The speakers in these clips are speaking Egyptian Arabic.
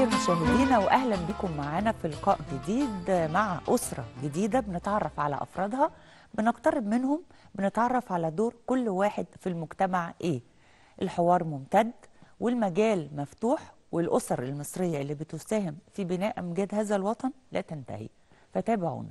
الخير مشاهدينا واهلا بكم معانا في لقاء جديد مع اسره جديده بنتعرف على افرادها بنقترب منهم بنتعرف على دور كل واحد في المجتمع ايه الحوار ممتد والمجال مفتوح والاسر المصريه اللي بتساهم في بناء امجاد هذا الوطن لا تنتهي فتابعونا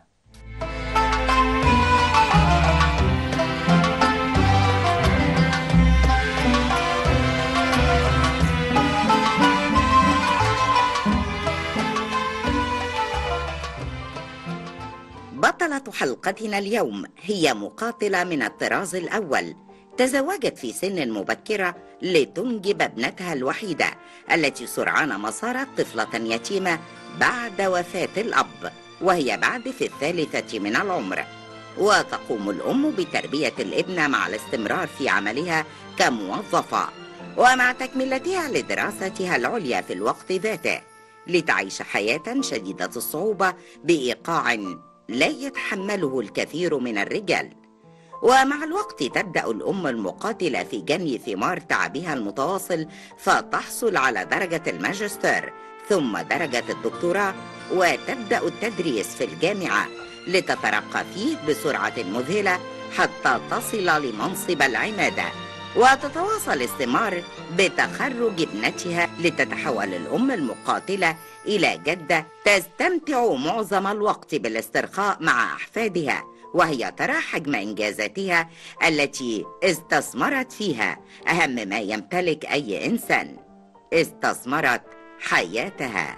بطلة حلقتنا اليوم هي مقاتلة من الطراز الأول تزوجت في سن مبكرة لتنجب ابنتها الوحيدة التي سرعان ما صارت طفلة يتيمة بعد وفاة الأب وهي بعد في الثالثة من العمر وتقوم الأم بتربية الابنة مع الاستمرار في عملها كموظفة ومع تكملتها لدراستها العليا في الوقت ذاته لتعيش حياة شديدة الصعوبة بإيقاع لا يتحمله الكثير من الرجال ومع الوقت تبدا الام المقاتله في جني ثمار تعبها المتواصل فتحصل على درجه الماجستير ثم درجه الدكتوراه وتبدا التدريس في الجامعه لتترقى فيه بسرعه مذهله حتى تصل لمنصب العماده وتتواصل استمار بتخرج ابنتها لتتحول الام المقاتله الى جده تستمتع معظم الوقت بالاسترخاء مع احفادها وهي ترى حجم انجازاتها التي استثمرت فيها اهم ما يمتلك اي انسان استثمرت حياتها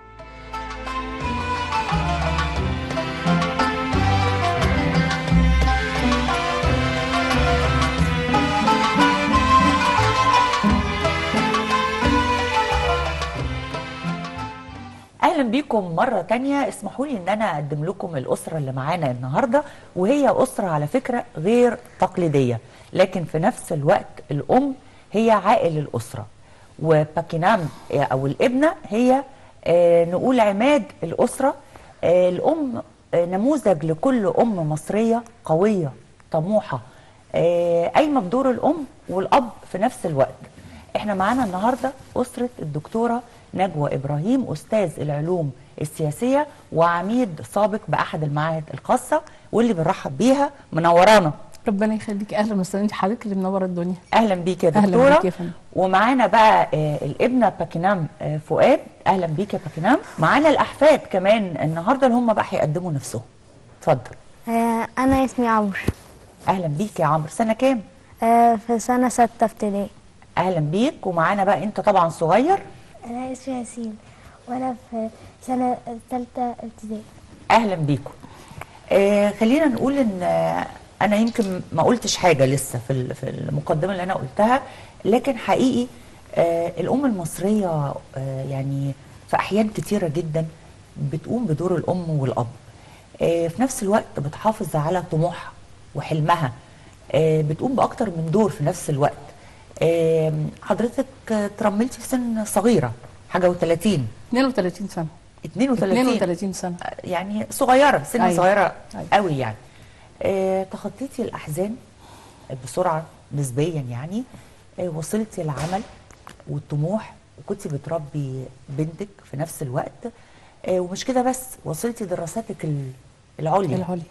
اهلا بيكم مره تانية اسمحوا لي ان انا اقدم لكم الاسره اللي معانا النهارده وهي اسره على فكره غير تقليديه لكن في نفس الوقت الام هي عائل الاسره وباكينام او الابنه هي آه، نقول عماد الاسره آه، الام آه، نموذج لكل ام مصريه قويه طموحه آه، قايمه بدور الام والاب في نفس الوقت احنا معانا النهارده اسره الدكتوره نجوى ابراهيم استاذ العلوم السياسيه وعميد سابق باحد المعاهد الخاصه واللي بنرحب بيها منورانا ربنا يخليك اهلا وسهلا انت حضرتك اللي منوره الدنيا اهلا بيك يا أهلا دكتوره بيك يا فندم. ومعانا بقى آه، الابنه باكينام آه، فؤاد اهلا بيك يا باكينام معانا الاحفاد كمان النهارده اللي هم بقى هيقدموا نفسهم اتفضل آه، أنا اسمي عمرو اهلا بيك يا عمرو سنه كام آه، في سنة ستة ابتدائي اهلا بيك ومعانا بقى انت طبعا صغير أنا اسمي ياسين وأنا في سنة ثالثة ابتدائي اهلا بيكم آه خلينا نقول ان آه انا يمكن ما قلتش حاجه لسه في ال- في المقدمه اللي انا قلتها لكن حقيقي آه الام المصريه آه يعني في احيان كتيره جدا بتقوم بدور الام والاب آه في نفس الوقت بتحافظ على طموحها وحلمها آه بتقوم باكتر من دور في نفس الوقت آه حضرتك آه، ترملتي في سن صغيره حاجه و30 32 سنه 32 32 سنه يعني صغيره سن أيوة. صغيره أيوة. قوي يعني آه تخطيتي الاحزان بسرعه نسبيا يعني آه وصلتي العمل والطموح وكنتي بتربي بنتك في نفس الوقت آه ومش كده بس وصلتي دراساتك ال- العليا العليا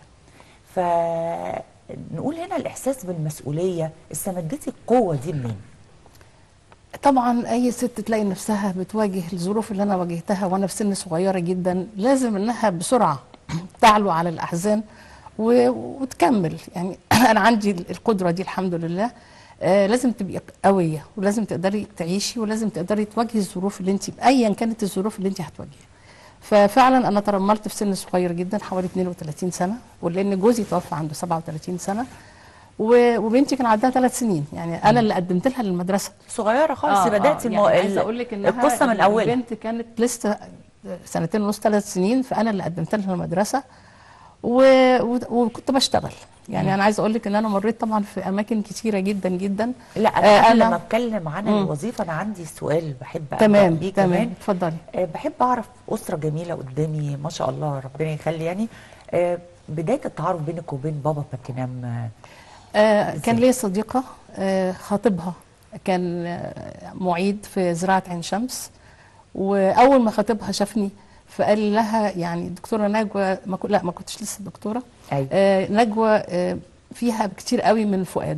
فنقول هنا الاحساس بالمسؤوليه استمدتي القوه دي منين طبعا اي ست تلاقي نفسها بتواجه الظروف اللي انا واجهتها وانا في سن صغيره جدا لازم انها بسرعه تعلو على الاحزان و... وتكمل يعني انا عندي القدره دي الحمد لله آه لازم تبقي قويه ولازم تقدري تعيشي ولازم تقدري تواجهي الظروف اللي انت ايا كانت الظروف اللي انت هتواجهيها ففعلا انا ترملت في سن صغير جدا حوالي 32 سنه ولان جوزي توفى عنده 37 سنه و- وبنتي كان عندها ثلاث سنين يعني انا اللي قدمت لها للمدرسه صغيره خالص بداتي المو... يعني عايزه اقول لك انها القصه من اولها البنت كانت لسه سنتين ونص ثلاث سنين فانا اللي قدمت لها المدرسه و... و... وكنت بشتغل يعني انا عايزه اقول لك ان انا مريت طبعا في اماكن كتيره جدا جدا لا آه، انا قبل أنا- ما اتكلم عن مم. الوظيفه انا عندي سؤال بحب أبدأ تمام بيه تمام كمان اتفضلي آه، بحب اعرف اسره جميله قدامي ما شاء الله ربنا يخلي يعني آه، بدايه التعارف بينك وبين بابا باكينام آه، آه كان إزاي؟ ليا صديقة آه خاطبها كان آه معيد في زراعة عين شمس واول ما خطيبها شافني فقال لها يعني الدكتوره نجوى ما كو- لا ما كنتش لسه دكتوره ايوه آه، نجوى آه، فيها كتير قوي من الفؤاد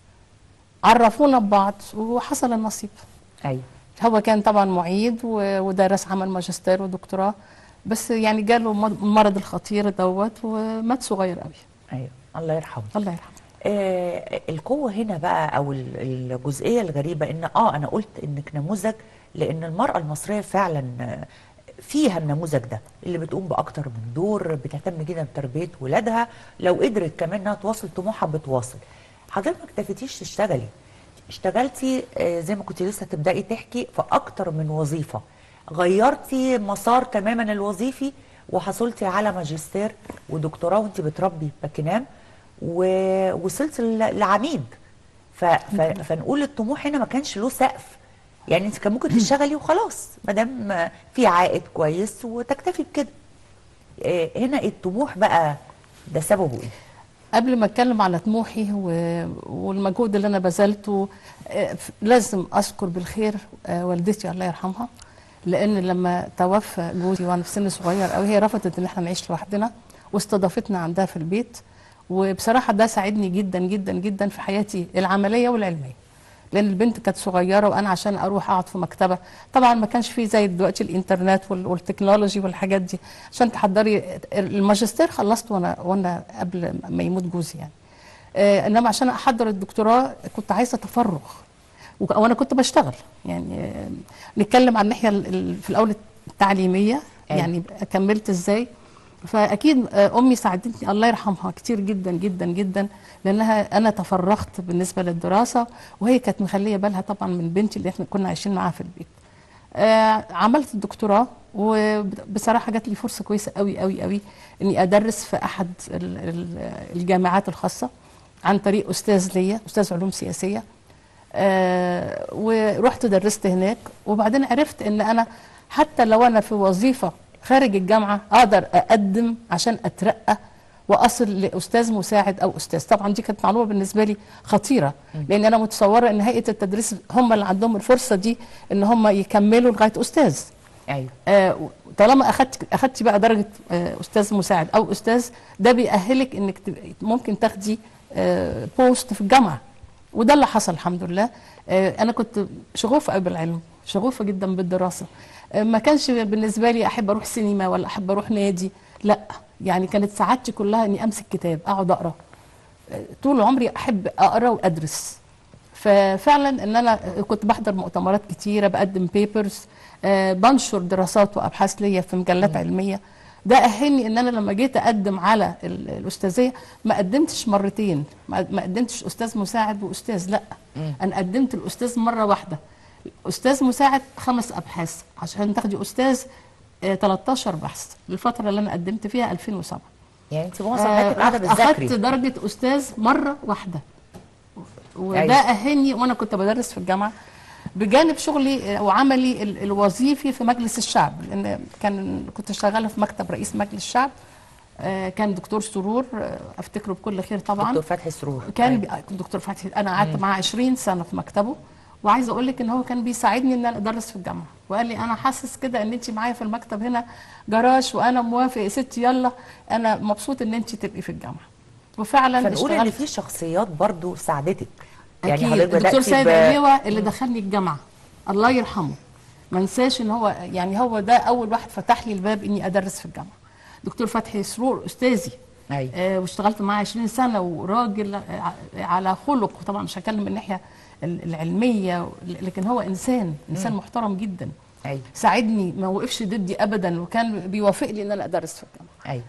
عرفونا ببعض وحصل النصيب ايوه هو كان طبعا معيد و- ودرس عمل ماجستير ودكتوراه بس يعني جاله مر- المرض الخطير دوت ومات صغير قوي ايوه الله يرحمه الله يرحمه آه القوة هنا بقى أو ال- الجزئية الغريبة إن آه أنا قلت إنك نموذج لأن المرأة المصرية فعلا آه، فيها النموذج ده اللي بتقوم بأكتر من دور بتهتم جدا بتربية ولادها لو قدرت كمان إنها تواصل طموحها بتواصل حضرتك ما اكتفيتيش تشتغلي اشتغلتي آه، زي ما كنت لسه تبدأي تحكي في أكتر من وظيفة غيرتي مسار تماما الوظيفي وحصلتي على ماجستير ودكتوراه وانت بتربي باكينام ووصلت ل- لعميد ف... ف... فنقول الطموح هنا ما كانش له سقف يعني انت كان ممكن تشتغلي وخلاص ما دام في عائد كويس وتكتفي بكده آه، هنا الطموح بقى ده سببه ايه؟ قبل ما اتكلم على طموحي و- والمجهود اللي انا بذلته آه، ف- لازم اذكر بالخير آه، والدتي الله يرحمها لان لما توفى جوزي وانا في سن صغير قوي هي رفضت ان احنا نعيش لوحدنا واستضافتنا عندها في البيت وبصراحه ده ساعدني جدا جدا جدا في حياتي العمليه والعلميه لان البنت كانت صغيره وانا عشان اروح اقعد في مكتبه طبعا ما كانش فيه زي دلوقتي الانترنت وال- والتكنولوجي والحاجات دي عشان تحضري الماجستير خلصت وانا وانا قبل ما يموت جوزي يعني آه انما عشان احضر الدكتوراه كنت عايزه تفرغ وك- وانا كنت بشتغل يعني آه، نتكلم عن الناحيه ال- ال- في الاول التعليميه أيوة. يعني كملت ازاي فاكيد آه، امي ساعدتني الله يرحمها كتير جدا جدا جدا لانها انا تفرغت بالنسبه للدراسه وهي كانت مخليه بالها طبعا من بنتي اللي احنا كنا عايشين معاها في البيت آه عملت الدكتوراه وبصراحه جات لي فرصه كويسه قوي قوي قوي اني ادرس في احد ال- ال- الجامعات الخاصه عن طريق استاذ ليا استاذ علوم سياسيه آه ورحت درست هناك وبعدين عرفت ان انا حتى لو انا في وظيفه خارج الجامعه اقدر اقدم عشان اترقى واصل لاستاذ مساعد او استاذ طبعا دي كانت معلومه بالنسبه لي خطيره لان انا متصوره ان هيئه التدريس هم اللي عندهم الفرصه دي ان هم يكملوا لغايه استاذ ايوه آه، طالما اخدت اخدتي بقى درجه آه، استاذ مساعد او استاذ ده بيأهلك انك تبقي- ممكن تاخدي آه، بوست في الجامعه وده اللي حصل الحمد لله آه، انا كنت شغوفه قوي بالعلم شغوفه جدا بالدراسه آه، ما كانش بالنسبه لي احب اروح سينما ولا احب اروح نادي لا يعني كانت سعادتي كلها اني امسك كتاب اقعد اقرا آه، طول عمري احب اقرا وادرس ففعلا ان انا كنت بحضر مؤتمرات كتيره بقدم بيبرز بنشر دراسات وابحاث ليا في مجلات علميه ده اهلني ان انا لما جيت اقدم على ال- الاستاذيه ما قدمتش مرتين ما ما قدمتش استاذ مساعد واستاذ لا انا قدمت الاستاذ مره واحده استاذ مساعد خمس ابحاث عشان تاخدي استاذ آه، 13 بحث الفتره اللي انا قدمت فيها 2007 يعني انت معظم حياتك قاعده اخدت بتذاكري درجه استاذ مره واحده وده أيوة. اهلني وانا كنت بدرس في الجامعه بجانب شغلي آه، وعملي ال- الوظيفي في مجلس الشعب لان كان كنت شغاله في مكتب رئيس مجلس الشعب آه، كان دكتور سرور آه، افتكره بكل خير طبعا دكتور فتحي سرور كان أيوة. بي... دكتور فتحي انا قعدت معاه 20 سنه في مكتبه وعايزه اقول لك ان هو كان بيساعدني ان انا ادرس في الجامعه وقال لي انا حاسس كده ان انت معايا في المكتب هنا جراج وانا موافق يا ستي يلا انا مبسوط ان انت تبقي في الجامعه وفعلا فنقول ان اشتغلت في شخصيات برضو ساعدتك اكيد حضرتك الدكتور بدأتي سيد ب- عليوه اللي دخلني الجامعه الله يرحمه ما انساش ان هو يعني هو ده اول واحد فتح لي الباب اني ادرس في الجامعه دكتور فتحي سرور استاذي ايوه آه، واشتغلت معاه 20 سنه وراجل آه، على خلق وطبعا مش هتكلم من الناحيه ال- العلميه لكن هو انسان انسان محترم جدا ايوه ساعدني ما وقفش ضدي ابدا وكان بيوافق لي ان انا ادرس في الجامعه ايوه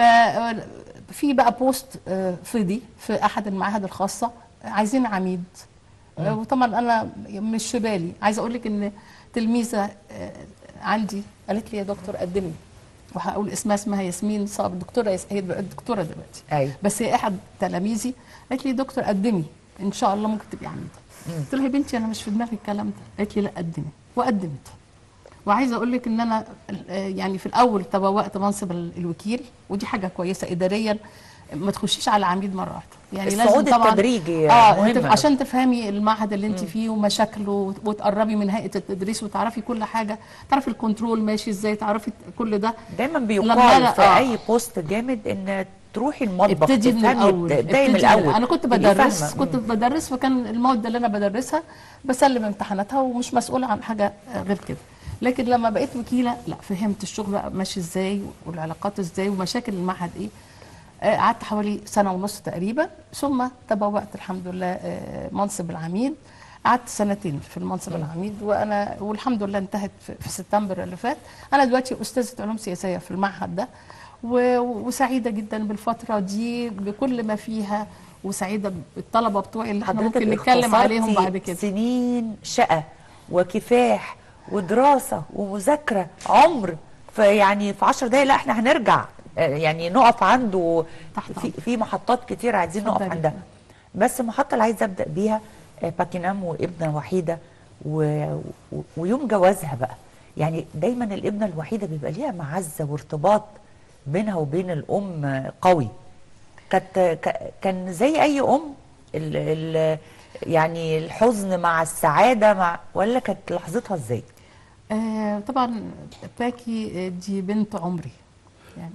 ففي بقى بوست آه، فضي في احد المعاهد الخاصه عايزين عميد آه، وطبعا انا مش في بالي عايزه اقول لك ان تلميذه آه، عندي قالت لي يا دكتور قدمي وهقول اسمها اسمها ياسمين صعب الدكتوره يس... هي بقت دكتوره دلوقتي ايوه بس هي احد تلاميذي قالت لي دكتور قدمي ان شاء الله ممكن تبقي عميده قلت لها يا بنتي انا مش في دماغي الكلام ده قالت لي لا قدمي وقدمت وعايزه اقول لك ان انا آه، يعني في الاول تبوأت منصب ال- الوكيل ودي حاجه كويسه اداريا ما تخشيش على عميد مره واحده يعني الصعود لازم طبعا التدريجي اه مهم تف- أوي. عشان تفهمي المعهد اللي انت فيه ومشاكله وت- وتقربي من هيئه التدريس وتعرفي كل حاجه تعرفي الكنترول ماشي ازاي تعرفي كل ده دايما لما بيقال أنا- في آه. اي بوست جامد ان تروحي المطبخ ابتدي من تفهمي الاول ابداي من ابتدي الاول انا كنت تبقي بدرس فاهمة. كنت بدرس فكان المواد اللي انا بدرسها بسلم امتحاناتها ومش مسؤوله عن حاجه غير كده لكن لما بقيت وكيله لا فهمت الشغل بقى ماشي ازاي والعلاقات ازاي ومشاكل المعهد ايه آه، قعدت حوالي سنه ونص تقريبا ثم تبوأت الحمد لله آه، منصب العميد قعدت سنتين في المنصب العميد وانا والحمد لله انتهت في, في سبتمبر اللي فات انا دلوقتي استاذه علوم سياسيه في المعهد ده و- وسعيده جدا بالفتره دي بكل ما فيها وسعيده بالطلبه بتوعي اللي احنا حضرتك ممكن نتكلم عليهم اختصرتي بعد كده سنين شقة وكفاح ودراسة ومذاكرة عمر فيعني في 10 دقايق لا احنا هنرجع آه، يعني نقف عنده تحت في, أمرك. في محطات كتير عايزين نقف اتفضلي. عندها بس المحطة اللي عايزة ابدأ بيها آه، باكينام وابنة وحيدة و... و... ويوم جوازها بقى يعني دايما الابنة الوحيدة بيبقى ليها معزة وارتباط بينها وبين الأم آه، قوي كانت ك- كان زي اي ام ال ال يعني الحزن مع السعاده مع ولا كانت لحظتها ازاي آه طبعا باكي آه، دي بنت عمري يعني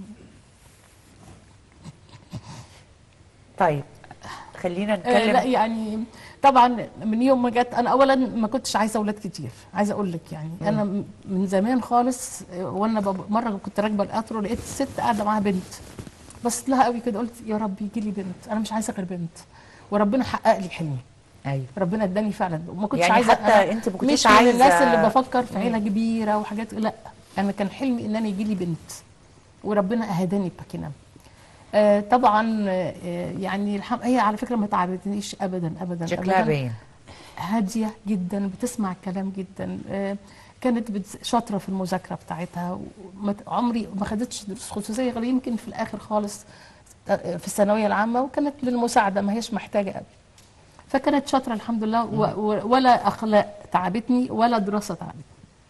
طيب خلينا آه نتكلم لا يعني طبعا من يوم ما جت انا اولا ما كنتش عايزه اولاد كتير عايزه اقول لك يعني انا م- من زمان خالص آه، وانا بب- مره كنت راكبه القطر ولقيت ست قاعده معاها بنت بصيت لها قوي كده قلت يا رب يجي لي بنت انا مش عايزه غير بنت وربنا حقق لي حلمي ايوه ربنا اداني فعلا وما كنتش يعني عايزه حتى أنا أنت ما كنتيش مش من عايزة- الناس اللي بفكر في عيله كبيره وحاجات لا انا كان حلمي ان انا يجي لي بنت وربنا اهداني بباكينام آه طبعا آه يعني الحم... هي على فكره ما تعبتنيش ابدا ابدا شكلها أبداً. باين هاديه جدا بتسمع الكلام جدا آه، كانت بت- شاطره في المذاكره بتاعتها وما- عمري ما خدتش دروس خصوصيه غير يمكن في الاخر خالص آه، في الثانويه العامه وكانت للمساعده ما هيش محتاجه قوي فكانت شاطره الحمد لله و و ولا اخلاق تعبتني ولا دراسه تعبتني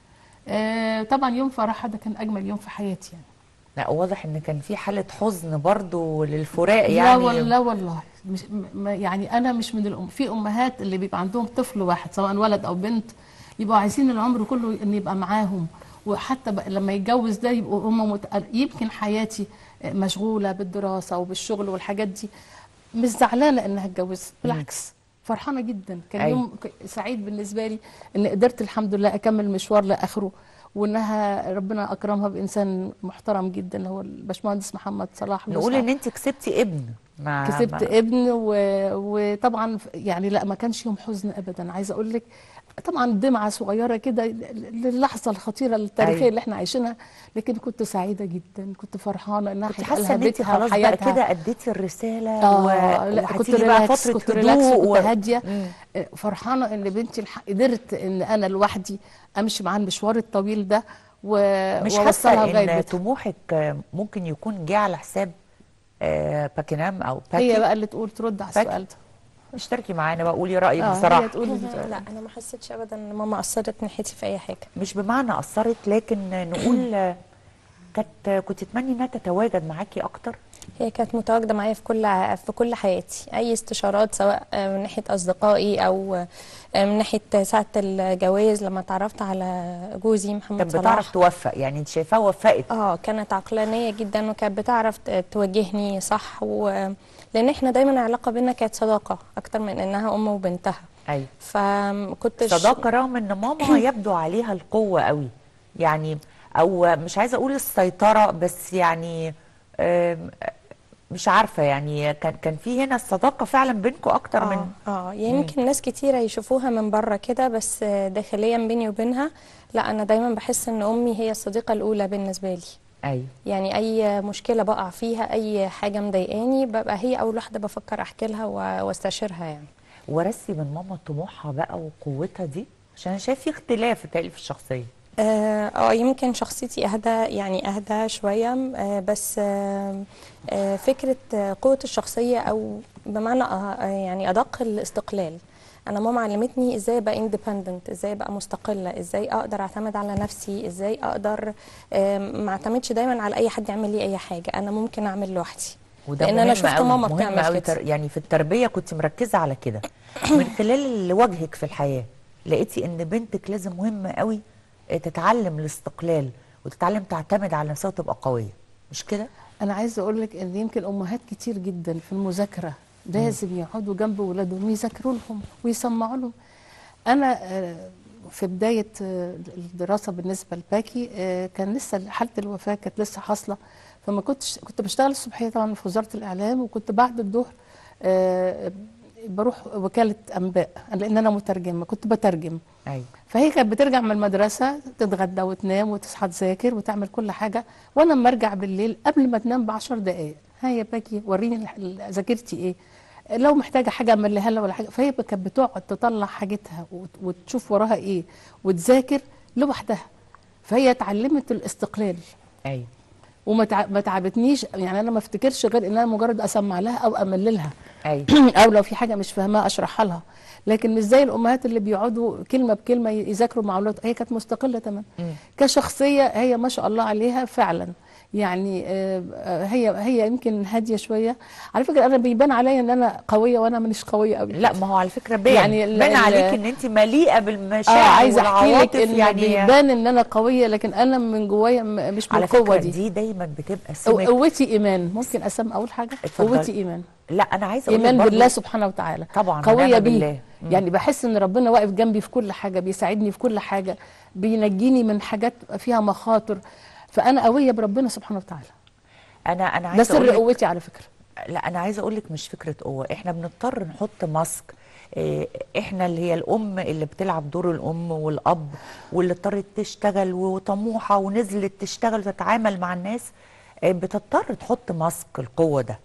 آه، طبعا يوم فرحها ده كان اجمل يوم في حياتي يعني لا واضح ان كان في حاله حزن برضو للفراق لا يعني والله والله مش م- ما- يعني انا مش من الام في امهات اللي بيبقى عندهم طفل واحد سواء ولد او بنت يبقوا عايزين العمر كله ان يبقى معاهم وحتى بقى لما يتجوز ده يبقوا هم مت... يمكن حياتي مشغوله بالدراسه وبالشغل والحاجات دي مش زعلانه انها اتجوزت بالعكس فرحانه جدا كان أيوة. يوم ك- سعيد بالنسبه لي ان قدرت الحمد لله اكمل مشوار لاخره وانها ربنا اكرمها بانسان محترم جدا اللي هو الباشمهندس محمد صلاح نقول جوزها. ان انت كسبتي ابن مع كسبت مع- ابن و... وطبعا يعني لا ما كانش يوم حزن ابدا عايزه اقول لك طبعا دمعه صغيره كده للحظه الخطيره التاريخيه أيوة. اللي احنا عايشينها لكن كنت سعيده جدا كنت فرحانه انها كنت هيبقى حاسه لها ان انت بيتها خلاص بقى وحياتها كده اديتي الرساله اه و... لا كنت وهتيجي بقى ريلاكس فتره كنت ريلاكس هدوء وكنت و- هاديه مم. آه، فرحانه ان بنتي الح... قدرت ان انا لوحدي امشي معاها المشوار الطويل ده و... مش واوصلها حاسه لغايه ان بيتها طموحك آه، ممكن يكون جه على حساب آه، باكينام او باكي هي بقى اللي تقول ترد على باكي. السؤال ده اشتركي معانا بقى قولي رايك آه، هي بصراحه تقول لا انا ما حسيتش ابدا ان ماما اثرت ناحيتي في اي حاجه مش بمعنى اثرت لكن نقول آه، كانت كنت تتمني انها تتواجد معاكي اكتر هي كانت متواجده معايا في كل ع- في كل حياتي اي استشارات سواء آه، من ناحيه اصدقائي او آه، من ناحيه ساعه الجواز لما اتعرفت على جوزي محمد كانت صلاح بتعرف توفق يعني انت شايفاها وفقت اه كانت عقلانيه جدا وكانت بتعرف ت- توجهني صح و لان احنا دايما العلاقه بينا كانت صداقه اكتر من انها ام وبنتها ايوه فكنتش صداقه رغم ان ماما يبدو عليها القوه قوي يعني او مش عايزه اقول السيطره بس يعني آم، مش عارفه يعني كان كان في هنا الصداقه فعلا بينكم اكتر من اه اه يمكن ناس كتيرة يشوفوها من بره كده بس داخليا بيني وبينها لا انا دايما بحس ان امي هي الصديقة الاولى بالنسبة لي ايوه يعني اي مشكلة بقع فيها اي حاجة مضايقاني ببقى هي اول واحدة بفكر احكي لها و- واستشيرها يعني ورثي من ماما طموحها بقى وقوتها دي عشان انا شايف في اختلاف تقريبا في الشخصيه اه آه، يمكن شخصيتي اهدى يعني اهدى شويه آه بس آه آه فكره آه، قوه الشخصيه او بمعنى آه آه، يعني ادق الاستقلال انا ماما علمتني ازاي ابقى اندبندنت ازاي ابقى مستقله ازاي اقدر اعتمد على نفسي ازاي اقدر آه ما اعتمدش دايما على اي حد يعمل لي اي حاجه انا ممكن اعمل لوحدي وده لان انا مهم شفت أوي، ماما مهم بتعمل أوي كده تر... يعني في التربيه كنت مركزه على كده من خلال اللي وجهك في الحياه لقيتي ان بنتك لازم مهم قوي تتعلم الاستقلال وتتعلم تعتمد على نفسها وتبقى قويه مش كده انا عايزه اقول لك ان يمكن امهات كتير جدا في المذاكره لازم يقعدوا جنب ولادهم يذاكروا لهم ويسمعوا لهم انا آه، في بدايه آه، الدراسه بالنسبه لباكي آه، كان لسه حاله الوفاه كانت لسه حاصله فما كنتش كنت بشتغل الصبحيه طبعا في وزاره الاعلام وكنت بعد الظهر آه، بروح وكاله انباء لان انا مترجمه كنت بترجم ايوه فهي كانت بترجع من المدرسة تتغدى وتنام وتصحى تذاكر وتعمل كل حاجة وأنا لما أرجع بالليل قبل ما تنام بعشر دقايق ها يا باكي وريني الح- ال- ذاكرتي إيه لو محتاجة حاجة أعملها لها ولا حاجة فهي كانت بتقعد تطلع حاجتها وت- وتشوف وراها إيه وتذاكر لوحدها فهي اتعلمت الاستقلال ايوه وما تع- ما تعبتنيش يعني انا ما افتكرش غير ان انا مجرد اسمع لها او امللها ايوه او لو في حاجه مش فاهماها اشرحها لها لكن مش زي الامهات اللي بيقعدوا كلمه بكلمه يذاكروا مع اولاد هي كانت مستقله تماما كشخصيه هي ما شاء الله عليها فعلا يعني آه، آه، هي هي يمكن هاديه شويه على فكره انا بيبان عليا ان انا قويه وانا مش قويه قوي لا ما هو على فكره باين يعني يعني ال- باين ال- عليك ان انت مليئه اه بالمشاعر عايزه احكي لك والعواطف ان يعني بيبان ان انا قويه لكن انا من جوايا م- مش على بالقوه فكره دي دي دايما بتبقى قو- سمك قوتي ايمان ممكن اسمي اول حاجه اتفضلي. قوتي ايمان لا انا عايزه اقول لك ايمان برضو بالله سبحانه وتعالى طبعا قويه ونعم بيه بالله. مم. يعني بحس ان ربنا واقف جنبي في كل حاجه بيساعدني في كل حاجه بينجيني من حاجات فيها مخاطر فانا قويه بربنا سبحانه وتعالى انا انا ده عايزه اقول سر لك قوتي على فكره لا انا عايزه اقول لك مش فكره قوه احنا بنضطر نحط ماسك إيه، احنا اللي هي الام اللي بتلعب دور الام والاب واللي اضطرت تشتغل وطموحه ونزلت تشتغل وتتعامل مع الناس إيه، بتضطر تحط ماسك القوه ده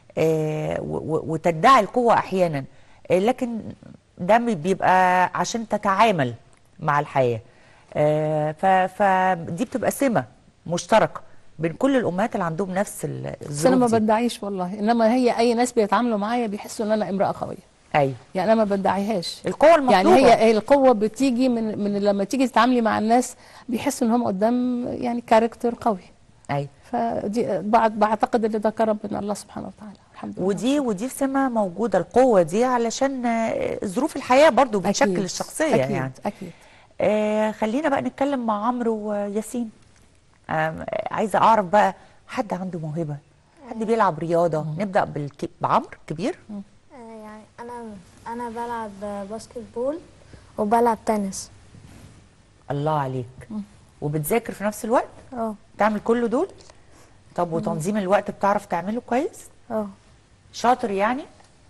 إيه، و- و- وتدعي القوه احيانا إيه، لكن ده بيبقى عشان تتعامل مع الحياه آه، ف- فدي بتبقى سمه مشتركه بين كل الامهات اللي عندهم نفس ال- بس انا ما الظروف دي بدعيش والله انما هي اي ناس بيتعاملوا معايا بيحسوا ان انا امراه قويه ايوه يعني انا ما بدعيهاش القوة المطلوبة يعني هي هي القوه بتيجي من من لما تيجي تتعاملي مع الناس بيحسوا ان هم قدام يعني كاركتر قوي ايوه فدي بعد بعتقد ان ده كرم من الله سبحانه وتعالى الحمد لله ودي ودي سمة موجودة القوة دي علشان آه، ظروف الحياة برضو بتشكل أكيد. الشخصية أكيد. يعني اكيد آه خلينا بقى نتكلم مع عمرو وياسين آه عايزة أعرف بقى حد عنده موهبة حد بيلعب رياضة نبدأ بالك... بعمرو كبير آه، يعني انا انا بلعب باسكت بول وبلعب تنس الله عليك وبتذاكر في نفس الوقت اه تعمل كل دول طب وتنظيم الوقت بتعرف تعمله كويس اه شاطر يعني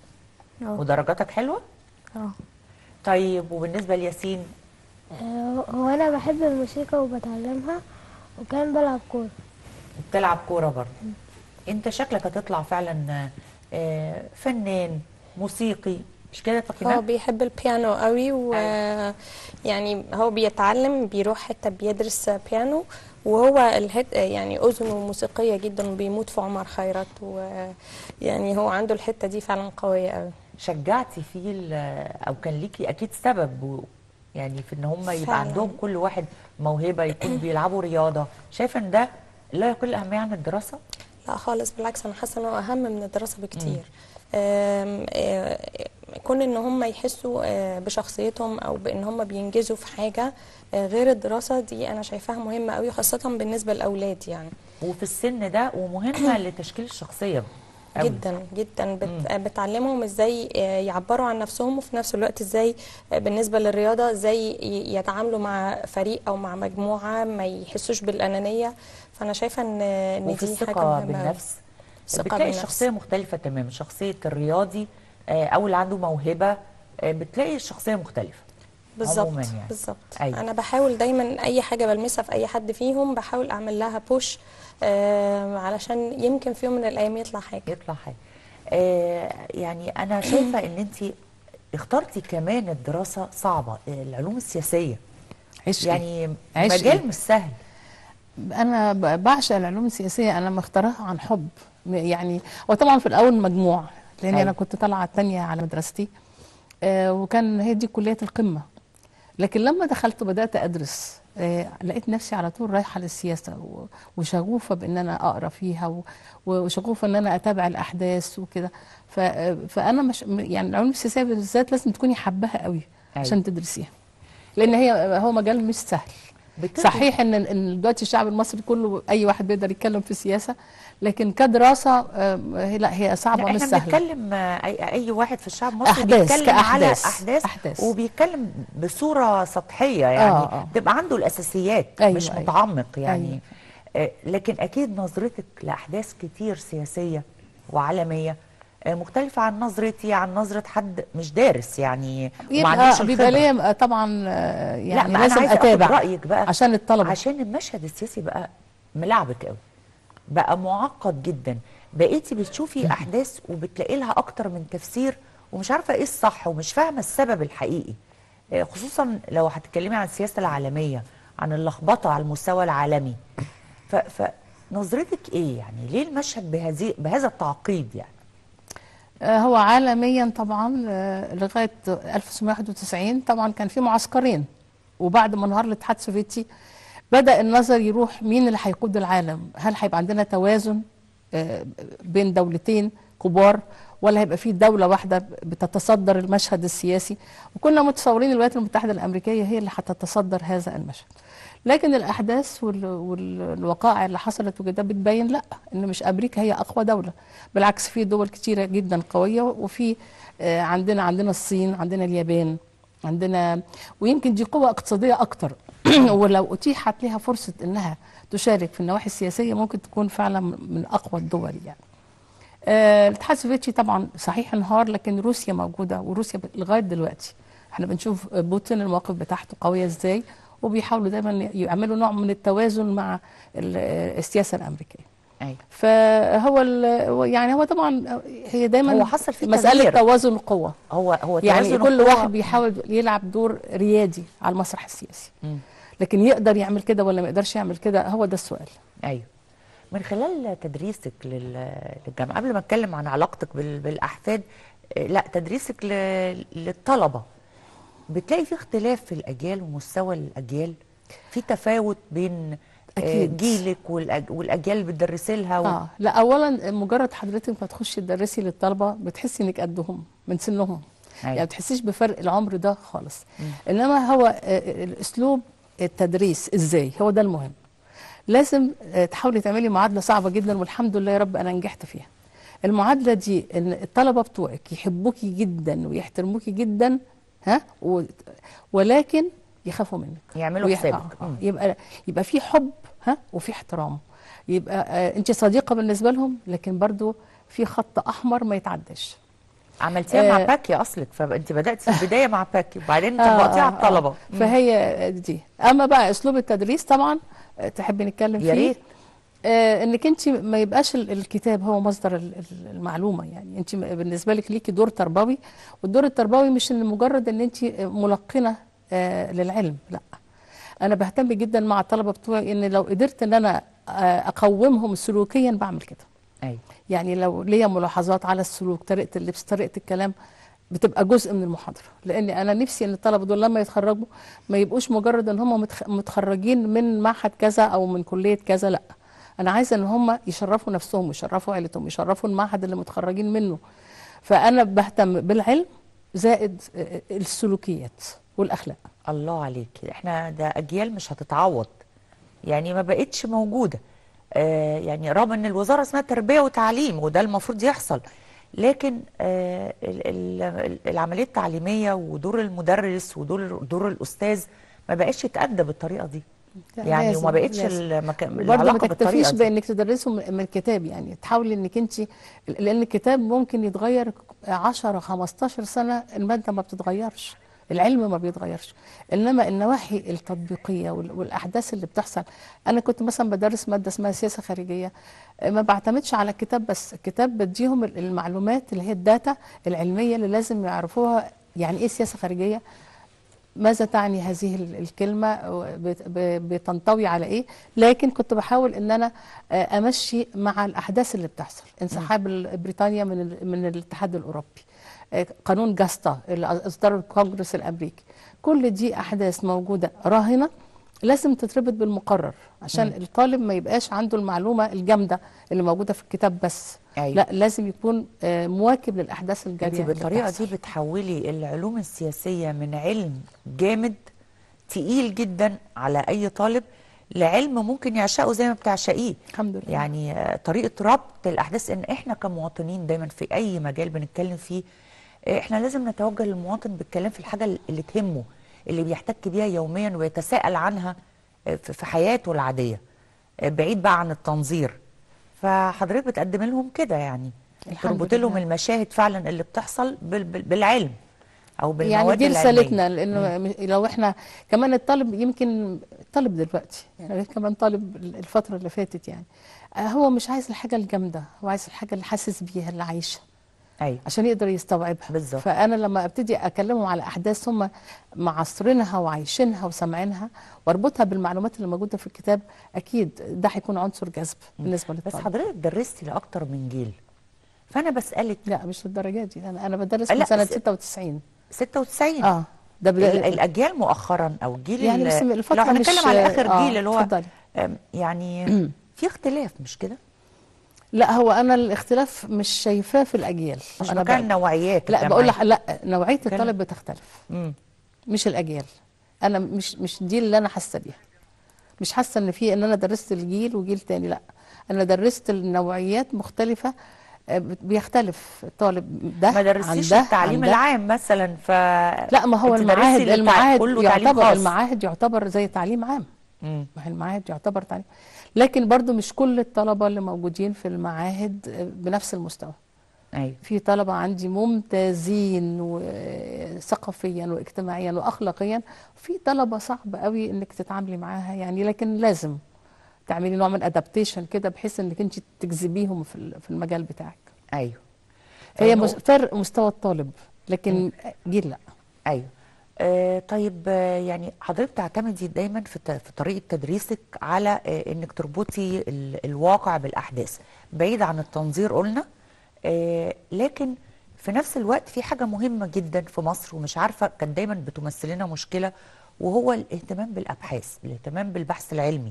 اه ودرجاتك حلوة اه طيب وبالنسبة لياسين آه، هو انا بحب الموسيقى وبتعلمها وكان بلعب كورة بتلعب كورة برضه انت شكلك هتطلع فعلا آه، فنان موسيقي مش كده هو فاكرين بيحب البيانو قوي و يعني هو بيتعلم بيروح حتة بيدرس بيانو وهو الهد يعني أذنه موسيقية جدا وبيموت في عمر خيرت ويعني هو عنده الحتة دي فعلا قوية قوي شجعتي فيه ال- او كان ليكي اكيد سبب و- يعني في ان هم يبقى فعلاً. عندهم كل واحد موهبة يكون بيلعبوا رياضة شايفه ان ده لا يقل اهمية عن الدراسة لا خالص بالعكس انا حاسه انه اهم من الدراسه بكتير آم، آه، كون ان هم يحسوا آه، بشخصيتهم او بان هم بينجزوا في حاجه آه، غير الدراسه دي انا شايفاها مهمه قوي خاصه بالنسبه للاولاد يعني وفي السن ده ومهمة لتشكيل الشخصية أوي. جدا جدا بت بتعلمهم ازاي آه، يعبروا عن نفسهم وفي نفس الوقت ازاي آه، بالنسبه للرياضه ازاي ي- يتعاملوا مع فريق او مع مجموعه ما يحسوش بالانانيه فانا شايفه ان ان وفي دي حاجه الثقة مهمه أوي. بالنفس الثقة بتلاقي بالنفس. الشخصية مختلفة تماما شخصية الرياضي آه، أو اللي عنده موهبة آه، بتلاقي الشخصية مختلفة بالظبط عموماً يعني. بالظبط أيوة. انا بحاول دايما اي حاجه بلمسها في اي حد فيهم بحاول اعمل لها بوش آه علشان يمكن في يوم من الايام يطلع حاجه يطلع حاجة آه، يعني أنا شايفة إن أنت اخترتي كمان الدراسة صعبة آه، العلوم السياسية عشقي. يعني عشقي. مجال مش سهل انا ب- بعشق العلوم السياسيه انا مختارها عن حب م- يعني وطبعا في الاول مجموع لان أيوة. انا كنت طالعه الثانيه على مدرستي آه وكان هي دي كليه القمه لكن لما دخلت وبدات ادرس آه، لقيت نفسي على طول رايحه للسياسه و- وشغوفه بان انا اقرا فيها و- وشغوفه ان انا اتابع الاحداث وكده ف- آه، فانا مش يعني العلوم السياسيه بالذات لازم تكوني حباها قوي عشان تدرسيها لان هي هو مجال مش سهل بتدرس- صحيح ان ان دلوقتي الشعب المصري كله اي واحد بيقدر يتكلم في السياسه لكن كدراسه آم، هي- لا هي صعبه لا مش احنا سهله بنتكلم آه، اي اي واحد في الشعب المصري أحداث، بيتكلم على كأحداث، احداث, أحداث. وبيتكلم بصوره سطحيه يعني آه، آه. بيبقى عنده الاساسيات أيوة، مش أيوة. متعمق يعني أيوة. آه، لكن اكيد نظرتك لاحداث كتير سياسيه وعالميه آه، مختلفه عن نظرتي عن نظره حد مش دارس يعني وما عندوش يبقى بيبقى الخبرة. ليا طبعا آه، لا يعني ما انا لازم عايزه اتابع اخد رايك بقى عشان الطلبه عشان المشهد السياسي بقى ملعبك قوي بقى معقد جدا بقيتي بتشوفي احداث وبتلاقي لها اكتر من تفسير ومش عارفه ايه الصح ومش فاهمه السبب الحقيقي آه، خصوصا لو هتتكلمي عن السياسه العالميه عن اللخبطه على المستوى العالمي ف فنظرتك ايه يعني ليه المشهد بهذه بهذا التعقيد يعني آه، هو عالميا طبعا آه، لغايه 1991 طبعا كان في معسكرين وبعد ما انهار الاتحاد السوفيتي بدا النظر يروح مين اللي هيقود العالم هل هيبقى عندنا توازن آه، بين دولتين كبار ولا هيبقى في دوله واحده بتتصدر المشهد السياسي وكنا متصورين الولايات المتحده الامريكيه هي اللي هتتصدر هذا المشهد لكن الاحداث وال- والوقائع اللي حصلت وكده بتبين لا ان مش امريكا هي اقوى دوله بالعكس في دول كتيره جدا قويه وفي آه، عندنا عندنا الصين عندنا اليابان عندنا ويمكن دي قوه اقتصاديه اكتر ولو اتيحت لها فرصه انها تشارك في النواحي السياسيه ممكن تكون فعلا من اقوى الدول يعني آه، الاتحاد السوفيتي طبعا صحيح انهار لكن روسيا موجوده وروسيا ب- لغايه دلوقتي احنا بنشوف بوتين المواقف بتاعته قويه ازاي وبيحاولوا دايما يعملوا نوع من التوازن مع ال- آه، السياسه الامريكيه ايوه فهو ال- هو- يعني هو طبعا هي دايما هو حصل في مساله تغيير. توازن القوه هو هو يعني توازن كل القوى- واحد بيحاول يلعب دور ريادي على المسرح السياسي مم. لكن يقدر يعمل كده ولا ما يقدرش يعمل كده هو ده السؤال ايوه من خلال تدريسك لل- للجامعه قبل ما اتكلم عن علاقتك بال- بالاحفاد آه، لا تدريسك ل- للطلبه بتلاقي في اختلاف في الاجيال ومستوى الاجيال في تفاوت بين آه، أكيد. جيلك والأج- والاجيال اللي بتدرسي لها و... اه لا اولا مجرد حضرتك ما تخشي تدرسي للطلبه بتحسي انك قدهم من سنهم أيوة. يعني ما بتحسيش بفرق العمر ده خالص انما هو آه، الاسلوب التدريس ازاي هو ده المهم لازم آه، تحاولي تعملي معادله صعبه جدا والحمد لله يا رب انا نجحت فيها المعادله دي ان الطلبه بتوعك يحبوكي جدا ويحترموكي جدا ها و... ولكن يخافوا منك يعملوا ويح- حسابك. آه، آه. مم. يبقى يبقى في حب ها وفي احترام يبقى آه انت صديقه بالنسبه لهم لكن برضو في خط احمر ما يتعداش عملتيها مع آه. باكي اصلك فانت بداتي البدايه مع باكي وبعدين آه، طبقتيها على آه، الطلبه آه. فهي دي اما بقى اسلوب التدريس طبعا آه، تحبي نتكلم يا فيه ريت. آه انك انت ما يبقاش ال- الكتاب هو مصدر ال- ال- المعلومه يعني انت م- بالنسبه لك ليكي دور تربوي والدور التربوي مش ان مجرد ان انت ملقنه آه للعلم لا انا بهتم جدا مع الطلبه بتوعي ان لو قدرت ان انا آه اقومهم سلوكيا بعمل كده ايوه يعني لو ليا ملاحظات على السلوك طريقه اللبس طريقه الكلام بتبقى جزء من المحاضره لان انا نفسي ان الطلبه دول لما يتخرجوا ما يبقوش مجرد ان هم متخ- متخرجين من معهد كذا او من كليه كذا لا انا عايزه ان هم يشرفوا نفسهم ويشرفوا عيلتهم يشرفوا المعهد اللي متخرجين منه فانا بهتم بالعلم زائد آه، السلوكيات والاخلاق الله عليك احنا ده اجيال مش هتتعوض يعني ما بقتش موجوده آه يعني رغم ان الوزاره اسمها تربيه وتعليم وده المفروض يحصل لكن آه ال- ال- العمليه التعليميه ودور المدرس ودور دور الاستاذ ما بقاش يتأدى بالطريقه دي لا، يعني لازم- وما بقتش لازم. المكان برضه ما العلاقه تكتفيش بالطريقه دي بانك تدرسهم من من الكتاب يعني تحاولي انك انت لان الكتاب ممكن يتغير 10 15 سنه الماده ما بتتغيرش العلم ما بيتغيرش انما النواحي التطبيقيه وال- والاحداث اللي بتحصل انا كنت مثلا بدرس ماده اسمها سياسه خارجيه ما بعتمدش على الكتاب بس الكتاب بديهم ال- المعلومات اللي هي الداتا العلميه اللي لازم يعرفوها يعني ايه سياسه خارجيه ماذا تعني هذه ال- الكلمة وبت- ب- بتنطوي على إيه لكن كنت بحاول أن أنا آه، أمشي مع الأحداث اللي بتحصل انسحاب ال- بريطانيا من ال- من الاتحاد الأوروبي آه، قانون جاستا اللي أصدره الكونجرس الأمريكي كل دي احداث موجوده راهنه لازم تتربط بالمقرر عشان مم. الطالب ما يبقاش عنده المعلومه الجامده اللي موجوده في الكتاب بس أيوة. لا لازم يكون آه، مواكب للاحداث انت الجاريه اللي بالطريقه بتحصل. دي بتحولي العلوم السياسيه من علم جامد تقيل جدا على اي طالب لعلم ممكن يعشقه زي ما بتعشقيه الحمد لله يعني آه، طريقه ربط الاحداث ان احنا كمواطنين دايما في اي مجال بنتكلم فيه آه، احنا لازم نتوجه للمواطن بالكلام في الحاجه اللي تهمه اللي بيحتك بيها يوميا ويتساءل عنها آه، في في حياته العاديه آه، بعيد بقى عن التنظير فحضرتك بتقدم لهم كده يعني الحمد تربط لهم لله. المشاهد فعلا اللي بتحصل بال- بال- بالعلم او يعني بالمواد دي العلمية. رسالتنا لانه لو احنا كمان الطالب يمكن الطالب دلوقتي يعني غير كمان طالب الفتره اللي فاتت يعني آه، هو مش عايز الحاجه الجامده هو عايز الحاجه اللي حاسس بيها اللي عايشه ايوه عشان يقدر يستوعبها بالظبط. فانا لما ابتدي اكلمهم على احداث هم معاصرينها وعايشينها وسامعينها واربطها بالمعلومات اللي موجوده في الكتاب اكيد ده هيكون عنصر جذب بالنسبه بس للطالب حضرتك درستي لاكتر من جيل فانا بسالك لا مش للدرجه دي انا انا بدرس لا، من سنه بس- 96 96 اه ده ال- بدا الاجيال مؤخرا او الجيل يعني ال- بس من الفترة لو هنتكلم مش- على اخر آه، جيل اللي هو اتفضلي. أم، يعني في اختلاف مش كده لا هو انا الاختلاف مش شايفاه في الاجيال مش انا مكان بقى- نوعيات لا بقول الجامعية. لك لا نوعيه كان- الطالب بتختلف مم. مش الاجيال انا مش مش دي اللي انا حاسه بيها مش حاسه ان في ان انا درست الجيل وجيل تاني لا انا درست النوعيات مختلفه آه، بيختلف الطالب ده ما عن درستيش ده التعليم عن ده. العام مثلا ف لا ما هو أنت درستي المعاهد للتع- المعاهد كله تعليم يعتبر خاص. المعاهد يعتبر زي تعليم عام مم. ما هي المعاهد يعتبر تعليم لكن برضو مش كل الطلبه اللي موجودين في المعاهد آه، بنفس المستوى ايوه في طلبة عندي ممتازين وثقافيا واجتماعيا واخلاقيا في طلبة صعب قوي انك تتعاملي معاها يعني لكن لازم تعملي نوع من ادابتيشن كده بحيث انك انت تجذبيهم في ال- في المجال بتاعك ايوه فهي إنه- مس- فرق مستوى الطالب لكن جيل لا ايوه آه طيب آه يعني حضرتك تعتمدي دايما في, ت- في طريقه تدريسك على آه انك تربطي ال- الواقع بالاحداث بعيد عن التنظير قلنا آه لكن في نفس الوقت في حاجه مهمه جدا في مصر ومش عارفه كانت دايما بتمثل لنا مشكله وهو الاهتمام بالابحاث الاهتمام بالبحث العلمي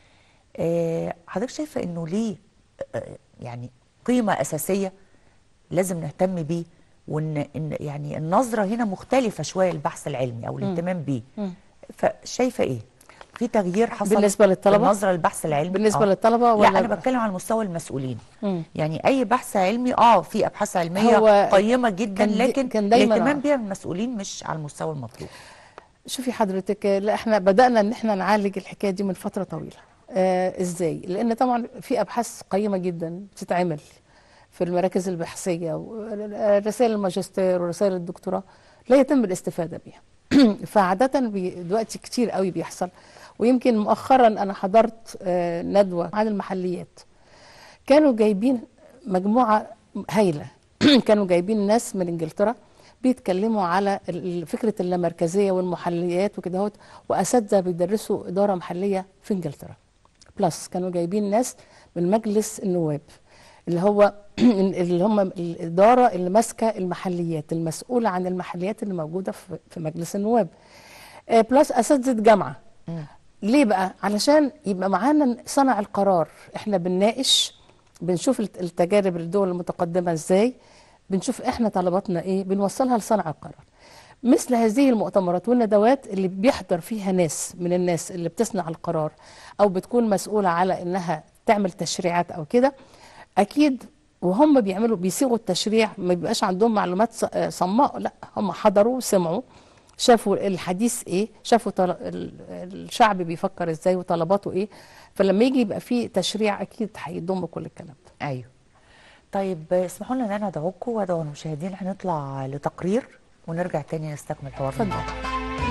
آه حضرتك شايفه انه ليه آه يعني قيمه اساسيه لازم نهتم بيه وان إن يعني النظره هنا مختلفه شويه البحث العلمي او الاهتمام بيه فشايفه ايه في تغيير حصل بالنسبة للطلبة؟ في النظره للبحث العلمي بالنسبة آه. للطلبة ولا لا انا بتكلم على مستوى المسؤولين مم. يعني اي بحث علمي اه في ابحاث علميه هو قيمه جدا كان دي- لكن كان دايماً الاهتمام آه. بيها من المسؤولين مش على المستوى المطلوب شوفي حضرتك لا احنا بدأنا ان احنا نعالج الحكاية دي من فترة طويلة آه ازاي لان طبعا في ابحاث قيمة جدا بتتعمل في المراكز البحثية ورسائل الماجستير ورسائل الدكتوراه لا يتم الاستفادة بيها فعادة بي- دلوقتي كتير قوي بيحصل ويمكن مؤخرا انا حضرت آه ندوة عن المحليات كانوا جايبين مجموعة هايلة كانوا جايبين ناس من انجلترا بيتكلموا على ال- ال- فكرة اللامركزية والمحليات وكده هوت وأساتذة بيدرسوا إدارة محلية في انجلترا بلس كانوا جايبين ناس من مجلس النواب اللي هو اللي هم الإدارة اللي ماسكة المحليات المسؤولة عن المحليات اللي موجودة في في مجلس النواب آه، بلس أساتذة جامعة ليه بقى؟ علشان يبقى معانا صنع القرار احنا بنناقش بنشوف الت- التجارب الدول المتقدمة ازاي بنشوف احنا طلباتنا ايه بنوصلها لصنع القرار مثل هذه المؤتمرات والندوات اللي بيحضر فيها ناس من الناس اللي بتصنع القرار او بتكون مسؤولة على انها تعمل تشريعات او كده اكيد وهم بيعملوا بيصيغوا التشريع ما بيبقاش عندهم معلومات ص- آه، صماء لا هم حضروا وسمعوا شافوا الحديث ايه شافوا طل... ال- الشعب بيفكر ازاي وطلباته ايه فلما يجي يبقى فيه تشريع اكيد هيضم كل الكلام ده ايوه طيب آه، اسمحوا لنا ان انا ادعوكم وادعو المشاهدين هنطلع لتقرير ونرجع تاني نستكمل حوارنا اتفضل. مع بعض.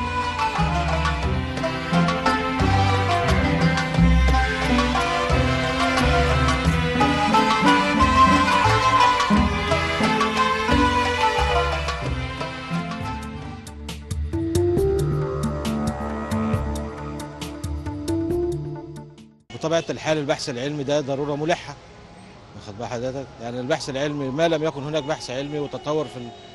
بطبيعه الحال البحث العلمي ده ضروره ملحه واخد بال حضرتك يعني البحث العلمي ما لم يكن هناك بحث علمي وتطور في ال-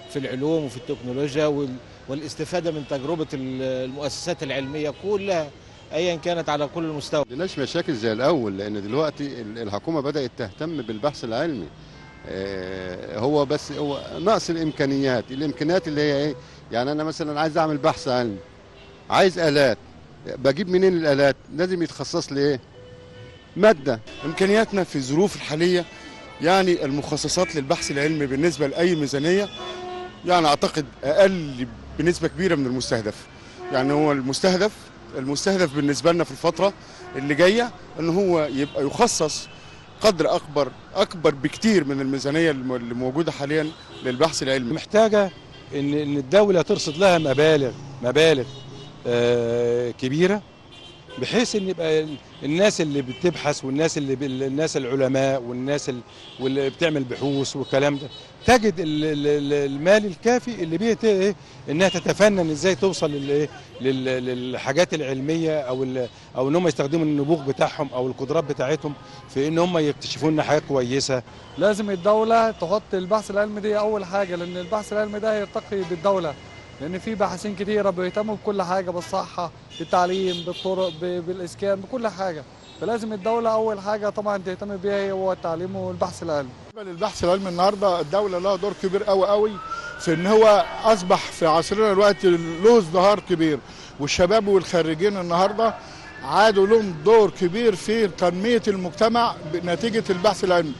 في العلوم وفي التكنولوجيا وال- والاستفاده من تجربه ال- المؤسسات العلميه كلها ايا كانت على كل المستوى عندناش مشاكل زي الاول لان دلوقتي ال- الحكومه بدات تهتم بالبحث العلمي آه، هو بس هو نقص الامكانيات الامكانيات اللي هي ايه يعني انا مثلا عايز اعمل بحث علمي عايز الات بجيب منين الالات لازم يتخصص لي ايه ماده امكانياتنا في الظروف الحاليه يعني المخصصات للبحث العلمي بالنسبه لاي ميزانيه يعني اعتقد اقل بنسبه كبيره من المستهدف يعني هو المستهدف المستهدف بالنسبه لنا في الفتره اللي جايه ان هو يبقى يخصص قدر اكبر اكبر بكتير من الميزانيه الم- اللي موجوده حاليا للبحث العلمي محتاجه ان ان الدوله ترصد لها مبالغ مبالغ آه، كبيره بحيث ان يبقى ال- الناس اللي بتبحث والناس اللي ب- الناس العلماء والناس ال- واللي بتعمل بحوث والكلام ده تجد ال- ال- ال- المال الكافي اللي بيه ت- ايه انها تتفنن ازاي توصل لل- لل- للحاجات العلميه او ال- او ان هم يستخدموا النبوغ بتاعهم او القدرات بتاعتهم في ان هم يكتشفوا لنا حاجه كويسه لازم الدولة تحط البحث العلمي دي أول حاجة لأن البحث العلمي ده هيرتقي بالدولة لأن في باحثين كتيرة بيهتموا بكل حاجة بالصحة بالتعليم بالطرق ب- بالإسكان بكل حاجة فلازم الدولة أول حاجة طبعا تهتم بيها هو التعليم والبحث العلمي بالنسبه للبحث العلمي النهارده الدوله لها دور كبير قوي قوي في ان هو اصبح في عصرنا دلوقتي له ازدهار كبير والشباب والخريجين النهارده عادوا لهم دور كبير في تنميه المجتمع نتيجه البحث العلمي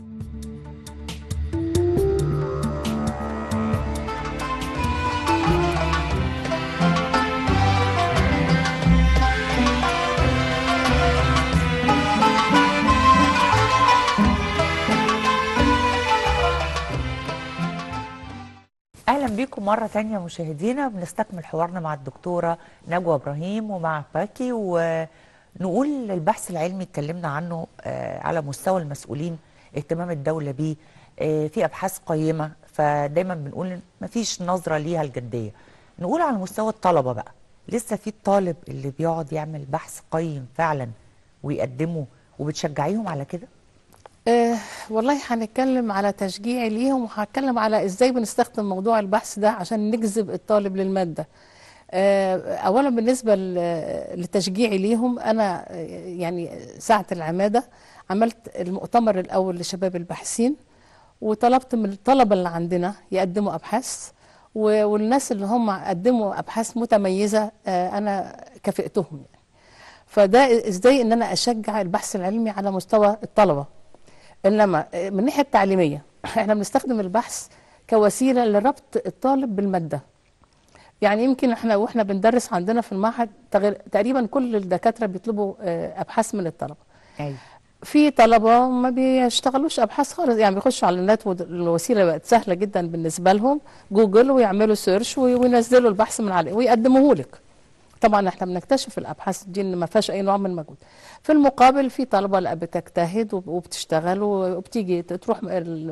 اهلا بيكم مره تانية مشاهدينا بنستكمل حوارنا مع الدكتوره نجوى ابراهيم ومع باكي ونقول البحث العلمي اتكلمنا عنه آه، على مستوى المسؤولين اهتمام الدوله بيه آه، في ابحاث قيمه فدايما بنقول إن مفيش نظره ليها الجديه نقول على مستوى الطلبه بقى لسه في الطالب اللي بيقعد يعمل بحث قيم فعلا ويقدمه وبتشجعيهم على كده آه والله هنتكلم على تشجيع ليهم وهتكلم على ازاي بنستخدم موضوع البحث ده عشان نجذب الطالب للماده آه اولا بالنسبه ل- لتشجيعي ليهم انا آه، يعني ساعه العماده عملت المؤتمر الاول لشباب الباحثين وطلبت من الطلبه اللي عندنا يقدموا ابحاث و- والناس اللي هم قدموا ابحاث متميزه آه، انا كافئتهم يعني فده ازاي ان انا اشجع البحث العلمي على مستوى الطلبه انما من الناحيه التعليميه احنا بنستخدم البحث كوسيله لربط الطالب بالماده يعني يمكن احنا واحنا بندرس عندنا في المعهد تغير- تقريبا كل الدكاتره بيطلبوا آه، ابحاث من الطلبه ايوه في طلبه ما بيشتغلوش ابحاث خالص يعني بيخشوا على النت والوسيله بقت سهله جدا بالنسبه لهم جوجل ويعملوا سيرش وينزلوا البحث من عليه ويقدموه لك طبعا احنا بنكتشف الابحاث دي ان ما فيهاش اي نوع من المجهود في المقابل في طلبه لا بتجتهد وب- وبتشتغل وبتيجي تروح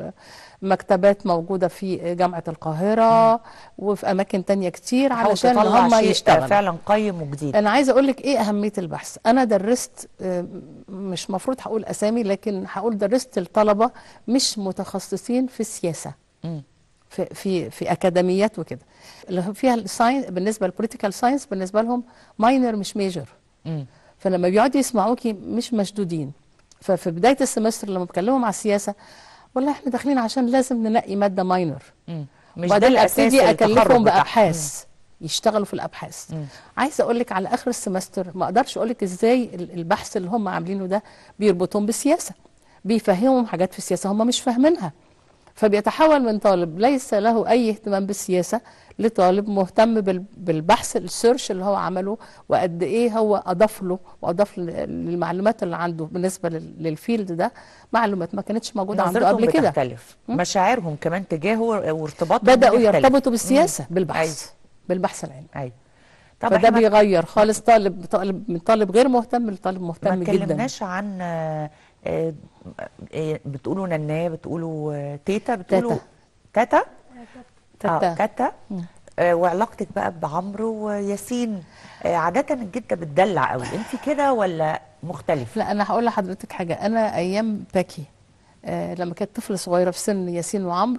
المكتبات موجوده في جامعه القاهره وفي اماكن تانية كتير حاول علشان تطلع هم شيء يشتغلوا فعلا قيم وجديد انا عايزه اقول لك ايه اهميه البحث انا درست آه، مش مفروض هقول اسامي لكن هقول درست الطلبه مش متخصصين في السياسه مم. في في في اكاديميات وكده اللي هو فيها الساينس بالنسبه للبوليتيكال ساينس بالنسبه لهم ماينر مش ميجر مم. فلما بيقعدوا يسمعوكي مش مشدودين ففي بدايه السمستر لما بكلمهم على السياسه والله احنا داخلين عشان لازم ننقي ماده ماينر مم. مش ده وبعدين الاساس ابتدي التخرج اكلفهم بتاعهم. بابحاث يشتغلوا في الابحاث مم. عايزه اقول لك على اخر السمستر ما اقدرش اقول لك ازاي ال- البحث اللي هم عاملينه ده بيربطهم بالسياسه بيفهمهم حاجات في السياسه هم مش فاهمينها فبيتحول من طالب ليس له اي اهتمام بالسياسه لطالب مهتم بال- بالبحث السيرش اللي هو عمله وقد ايه هو اضاف له واضاف ل- للمعلومات اللي عنده بالنسبه لل- للفيلد ده معلومات ما كانتش موجوده عنده نظرتهم قبل كده بتختلف مشاعرهم كمان تجاهه وارتباطهم بداوا بتختلف. يرتبطوا بالسياسه مم. بالبحث أيوة. بالبحث العلمي ايوه طب فده احنا ما- بيغير خالص طالب طالب من طالب غير مهتم لطالب ما مهتم جدا اتكلمناش عن آه، آه، آه، بتقولوا نناه بتقولوا آه، تيتا بتقولوا تاتا تاتا. اه كاتا مم. آه، وعلاقتك بقى بعمرو وياسين آه، عادة الجدة بتدلع قوي انت كده ولا مختلف؟ لا انا هقول لحضرتك حاجه انا ايام باكي آه لما كانت طفل صغيره في سن ياسين وعمرو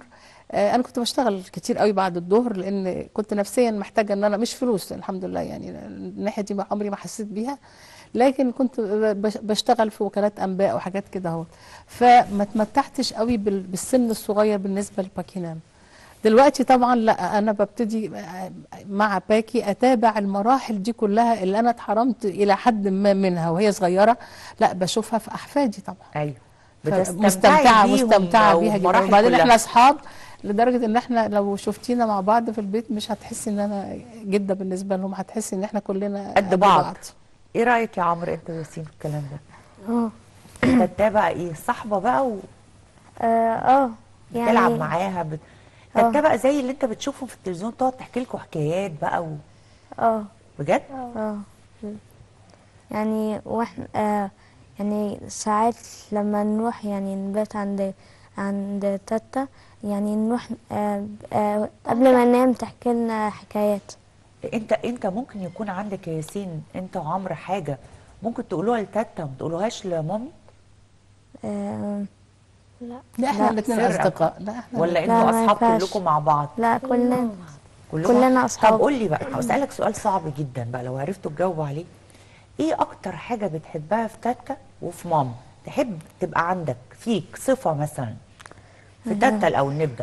آه، انا كنت بشتغل كتير قوي بعد الظهر لان كنت نفسيا محتاجه ان انا مش فلوس الحمد لله يعني الناحيه دي ما عمري ما حسيت بيها لكن كنت بش- بشتغل في وكالات انباء وحاجات كده اهو فما تمتعتش قوي بال- بالسن الصغير بالنسبه لباكينام دلوقتي طبعا لا انا ببتدي مع باكي اتابع المراحل دي كلها اللي انا اتحرمت الى حد ما منها وهي صغيره لا بشوفها في احفادي طبعا ايوه مستمتعه بيهم مستمتعه بيها جدا والمراحل وبعدين كلها. احنا اصحاب لدرجه ان احنا لو شفتينا مع بعض في البيت مش هتحسي ان انا جده بالنسبه لهم هتحسي ان احنا كلنا قد بعض ايه رايك يا عمرو انت وياسين في الكلام ده اه انت تتابع ايه صاحبه بقى و... اه آه، يعني تلعب معاها بت... آه. تتابع زي اللي انت بتشوفه في التلفزيون تقعد تحكي لكم حكايات بقى و... اه بجد اه يعني واحنا آه يعني ساعات لما نروح يعني نبات عند عند تاتا يعني نروح آه آه قبل ما ننام تحكي لنا حكايات انت انت ممكن يكون عندك يا ياسين انت وعمرو حاجه ممكن تقولوها لتاتا وما تقولوهاش لمامي آه لا لا احنا لا، الاثنين سر. اصدقاء لا احنا ولا لا، انتوا ما اصحاب ينفعش. كلكم مع بعض لا كلنا كلكم كلنا أصحاب. طب قول لي بقى هسألك سؤال صعب جدا بقى لو عرفتوا تجاوبوا عليه ايه اكتر حاجة بتحبها في تاتا وفي ماما تحب تبقى عندك فيك صفة مثلا في تاتا الاول نبدأ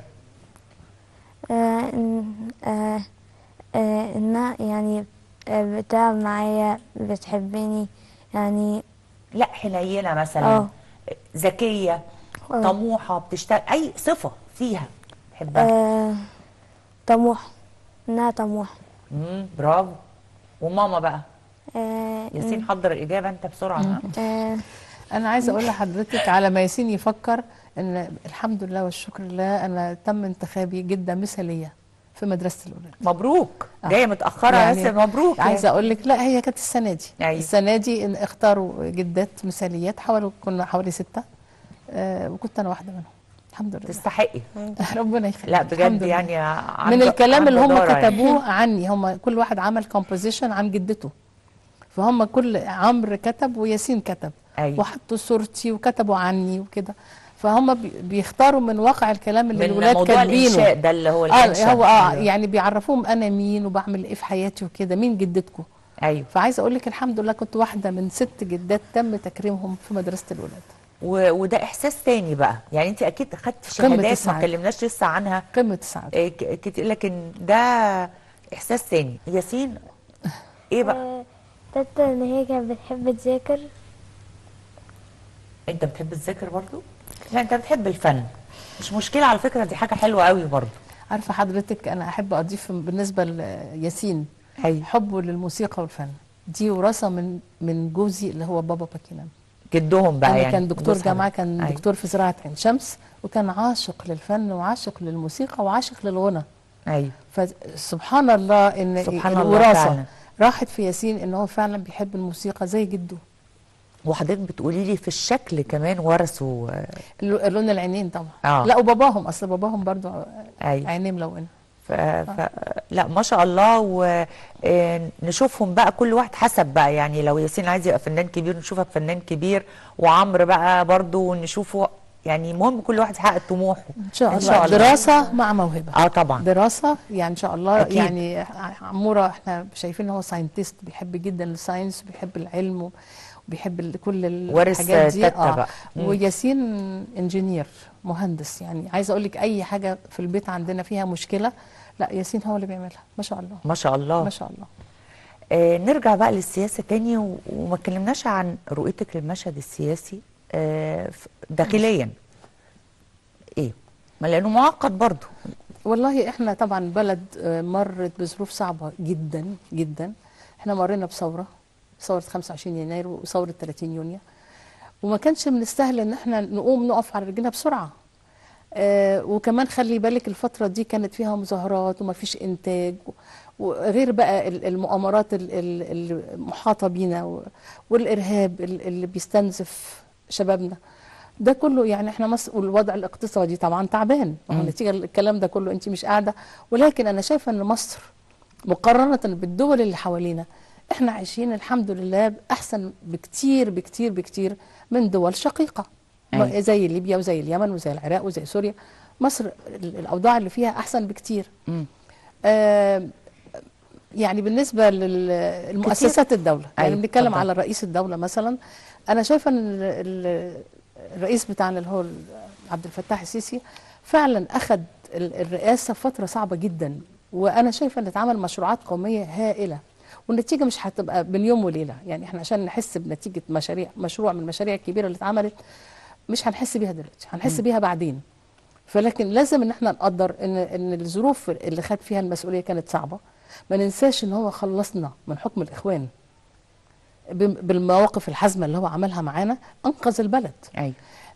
آه إن- آه آه إنها يعني آه بتلعب معايا بتحبني يعني لا حنينة مثلا اه. ذكية اه. طموحة بتشتغل اي صفة فيها تحبها آه طموح إنها طموح امم برافو وماما بقى آه ياسين حضر الإجابة انت بسرعة ها؟ آه انا عايزه اقول لحضرتك على ما ياسين يفكر ان الحمد لله والشكر لله انا تم انتخابي جده مثاليه في مدرسه الاولاد مبروك آه. جايه متأخرة يعني بس مبروك عايزه اقول لك لا هي كانت السنه دي أيوة. السنه دي إن اختاروا جدات مثاليات حوالي كنا حوالي سته آه وكنت انا واحده منهم الحمد لله تستحقي ربنا يخليك لا الحمد بجد لله. يعني من عنده- الكلام اللي هم عنده دارة يعني. كتبوه عني هم كل واحد عمل كومبوزيشن عن جدته فهم كل عمرو كتب وياسين كتب أيوة. وحطوا صورتي وكتبوا عني وكده فهم بي- بيختاروا من واقع الكلام اللي من الولاد موضوع كاتبينه الإنشاء ده اللي هو اه الإنشاء. هو اه أيوة. يعني بيعرفوهم انا مين وبعمل ايه في حياتي وكده مين جدتكم ايوه فعايزه اقول لك الحمد لله كنت واحده من ست جدات تم تكريمهم في مدرسه الولاد و... وده احساس تاني بقى يعني انت اكيد خدت قمة شهادات ما السعادة. اتكلمناش لسه عنها قمه السعاده إيه ك- كتير لكن ده احساس تاني ياسين ايه بقى آه، تاتا ان هي كانت بتحب تذاكر انت بتحب تذاكر برضو لا انت بتحب الفن مش مشكله على فكره دي حاجه حلوه قوي برضو عارفه حضرتك انا احب اضيف بالنسبه لياسين أيوة. حبه للموسيقى والفن دي وراثه من من جوزي اللي هو بابا باكينام جدهم بقى انا يعني كان دكتور جوز جامعه حضرتك. كان أيوة. دكتور في زراعه عين شمس وكان عاشق للفن وعاشق للموسيقى وعاشق للغنى ايوه فسبحان الله ان سبحان الله الوراثه فعلا. راحت في ياسين ان هو فعلا بيحب الموسيقى زي جده وحضرتك بتقولي لي في الشكل كمان ورثوا آه، اللو- لون العينين طبعا آه. لا وباباهم اصل باباهم برضو أيوة. عينيه ملونه ف... ف... لا ما شاء الله ونشوفهم بقى كل واحد حسب بقى يعني لو ياسين عايز يبقى فنان كبير نشوفك فنان كبير وعمرو بقى برضو نشوفه يعني المهم كل واحد يحقق طموحه ان شاء الله دراسه مع موهبه اه طبعا دراسه يعني ان شاء الله أكيد. يعني عموره احنا شايفين ان هو ساينتست بيحب جدا الساينس وبيحب العلم وبيحب ال- كل وارث الحاجات دي تاتا بقى. مم. وياسين انجينير مهندس يعني عايزه اقول لك اي حاجه في البيت عندنا فيها مشكله لا ياسين هو اللي بيعملها ما شاء الله ما شاء الله ما شاء الله آه نرجع بقى للسياسه تاني و... وما اتكلمناش عن رؤيتك للمشهد السياسي آه ف- داخليا ايه ما لانه معقد برضو والله احنا طبعا بلد آه، مرت بظروف صعبه جدا جدا احنا مرينا بثوره ثوره 25 يناير وثوره 30 يونيو وما كانش من السهل ان احنا نقوم نقف على رجلنا بسرعه آه وكمان خلي بالك الفتره دي كانت فيها مظاهرات وما فيش انتاج و- وغير بقى ال- المؤامرات ال- ال- المحاطه بينا و- والارهاب ال- اللي بيستنزف شبابنا ده كله يعني احنا مصر والوضع الاقتصادي طبعا تعبان مم. نتيجه الكلام ده كله انت مش قاعده ولكن انا شايفه ان مصر مقارنه بالدول اللي حوالينا احنا عايشين الحمد لله احسن بكتير بكتير بكتير من دول شقيقه ما- أيوة. زي ليبيا وزي اليمن وزي العراق وزي سوريا مصر ال- الاوضاع اللي فيها احسن بكتير مم. آه يعني بالنسبه للمؤسسات الدوله يعني أيوة، بنتكلم اتفضل. على رئيس الدوله مثلا انا شايفه ان ال- ال- الرئيس بتاعنا اللي هو عبد الفتاح السيسي فعلا اخذ ال- الرئاسه فتره صعبه جدا وانا شايفه ان اتعمل مشروعات قوميه هائله والنتيجه مش هتبقى بين يوم وليله يعني احنا عشان نحس بنتيجه مشاريع مشروع من المشاريع الكبيره اللي اتعملت مش هنحس بيها دلوقتي هنحس مم. بيها بعدين فلكن لازم ان احنا نقدر ان ان الظروف اللي خد فيها المسؤوليه كانت صعبه ما ننساش ان هو خلصنا من حكم الاخوان بم- بالمواقف الحازمه اللي هو عملها معانا انقذ البلد ايوه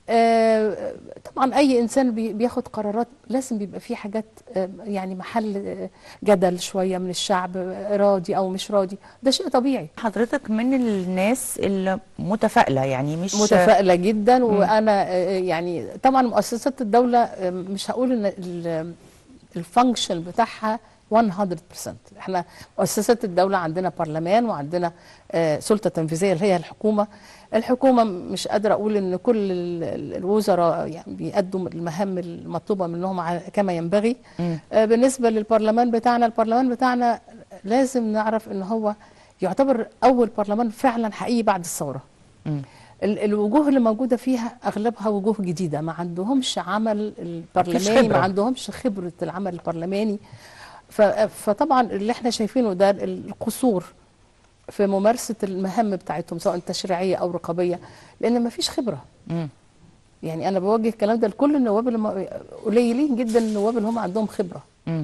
آه، طبعا اي انسان بي- بياخد قرارات لازم بيبقى فيه حاجات آه، يعني محل آه، جدل شويه من الشعب آه، راضي او مش راضي ده شيء طبيعي حضرتك من الناس اللي متفائله يعني مش متفائله جدا مم. وانا آه، يعني طبعا مؤسسات الدوله آه، مش هقول ان ال- الفانكشن بتاعها 100% احنا مؤسسات الدوله عندنا برلمان وعندنا آه، سلطه تنفيذيه اللي هي الحكومه الحكومه مش قادره اقول ان كل ال- ال- الوزراء يعني بيأدوا المهام المطلوبه منهم على- كما ينبغي مم. آه، بالنسبه للبرلمان بتاعنا البرلمان بتاعنا لازم نعرف ان هو يعتبر اول برلمان فعلا حقيقي بعد الثوره مم. ال- الوجوه اللي موجوده فيها اغلبها وجوه جديده ما عندهمش عمل البرلماني خبرة. ما عندهمش خبره العمل البرلماني ف- فطبعا اللي احنا شايفينه ده القصور في ممارسه المهام بتاعتهم سواء تشريعيه او رقابيه لان ما فيش خبره مم. يعني انا بوجه الكلام ده لكل النواب اللي ما- قليلين جدا النواب اللي هم عندهم خبره مم.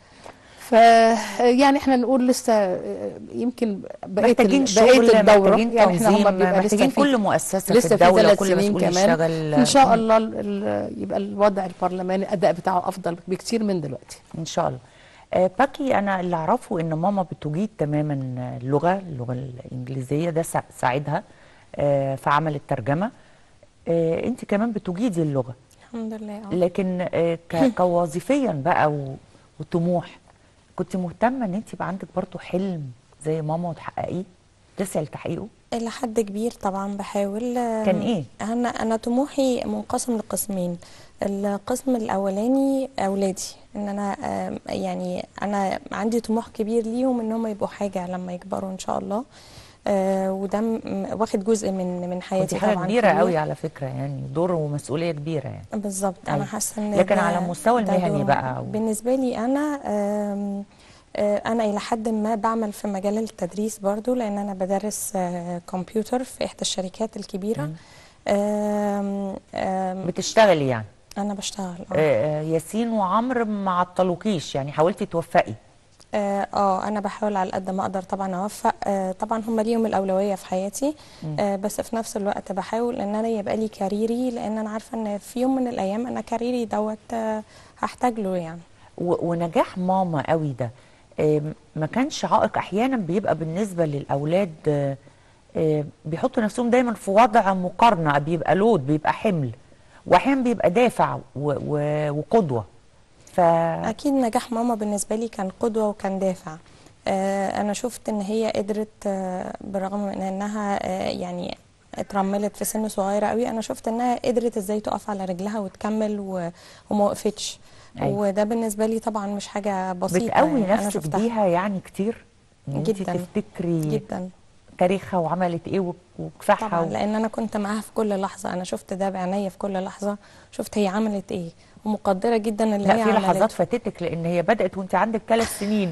ف يعني احنا نقول لسه آه، يمكن بقيه محتاجين ال- شغل بقيه الدوره محتاجين يعني احنا هم تنظيم بيبقى لسه محتاجين في- كل مؤسسه لسه في في الدوله ثلاث كل سنين مسؤول كمان يشتغل ان شاء مم. الله ال- ال- يبقى الوضع البرلماني الاداء بتاعه افضل بكتير من دلوقتي ان شاء الله آه، باكي انا اللي اعرفه ان ماما بتجيد تماما اللغه اللغه الانجليزيه ده سا- ساعدها آه، في عمل الترجمه آه، انت كمان بتجيدي اللغه الحمد لله اه لكن آه، ك- كوظيفيا بقى و- وطموح كنت مهتمه ان انت يبقى عندك برضو حلم زي ماما وتحققيه تسعي لتحقيقه إلى حد كبير طبعا بحاول كان إيه؟ أنا أنا طموحي منقسم لقسمين القسم الأولاني أولادي إن أنا آم، يعني أنا عندي طموح كبير ليهم إن هم يبقوا حاجة لما يكبروا إن شاء الله آه، وده م- واخد جزء من من حياتي ودي حاجه طبعا كبيره كبير. قوي على فكره يعني دور ومسؤوليه كبيره يعني بالظبط انا أيوة. حاسه ان لكن ده- على المستوى ده المهني دور بقى و- بالنسبه لي انا آم، آه، انا الى حد ما بعمل في مجال التدريس برضو لان انا بدرس آه، كمبيوتر في احدى الشركات الكبيره آم، آم، بتشتغلي يعني انا بشتغل اه آه، آه، ياسين وعمرو ما عطلوكيش يعني حاولتي توفقي اه آه، انا بحاول على قد ما اقدر طبعا اوفق آه طبعا هم ليهم الاولويه في حياتي آه بس في نفس الوقت بحاول ان انا يبقى لي كاريري لان انا عارفه ان في يوم من الايام انا كاريري دوت آه هحتاج له يعني و- ونجاح ماما قوي ده آم، ما كانش عائق احيانا بيبقى بالنسبه للاولاد آه، آه، بيحطوا نفسهم دايما في وضع مقارنه بيبقى لود بيبقى حمل واحيانا بيبقى دافع و- و- وقدوه ف اكيد نجاح ماما بالنسبه لي كان قدوه وكان دافع آه انا شفت ان هي قدرت آه برغم من انها آه يعني اترملت في سن صغيره قوي انا شفت انها قدرت ازاي تقف على رجلها وتكمل و... وما وقفتش أيوة. وده بالنسبه لي طبعا مش حاجه بسيطه بتقوي يعني انا نفسك شفتها بيها يعني كتير ان انت جداً. تفتكري جدا تاريخها وعملت ايه وك- وكفاحها طبعا و... لان انا كنت معاها في كل لحظه انا شفت ده بعينيا في كل لحظه شفت هي عملت ايه ومقدره جدا اللي هي لا في لحظات عملته. فاتتك لان هي بدات وانت عندك ثلاث سنين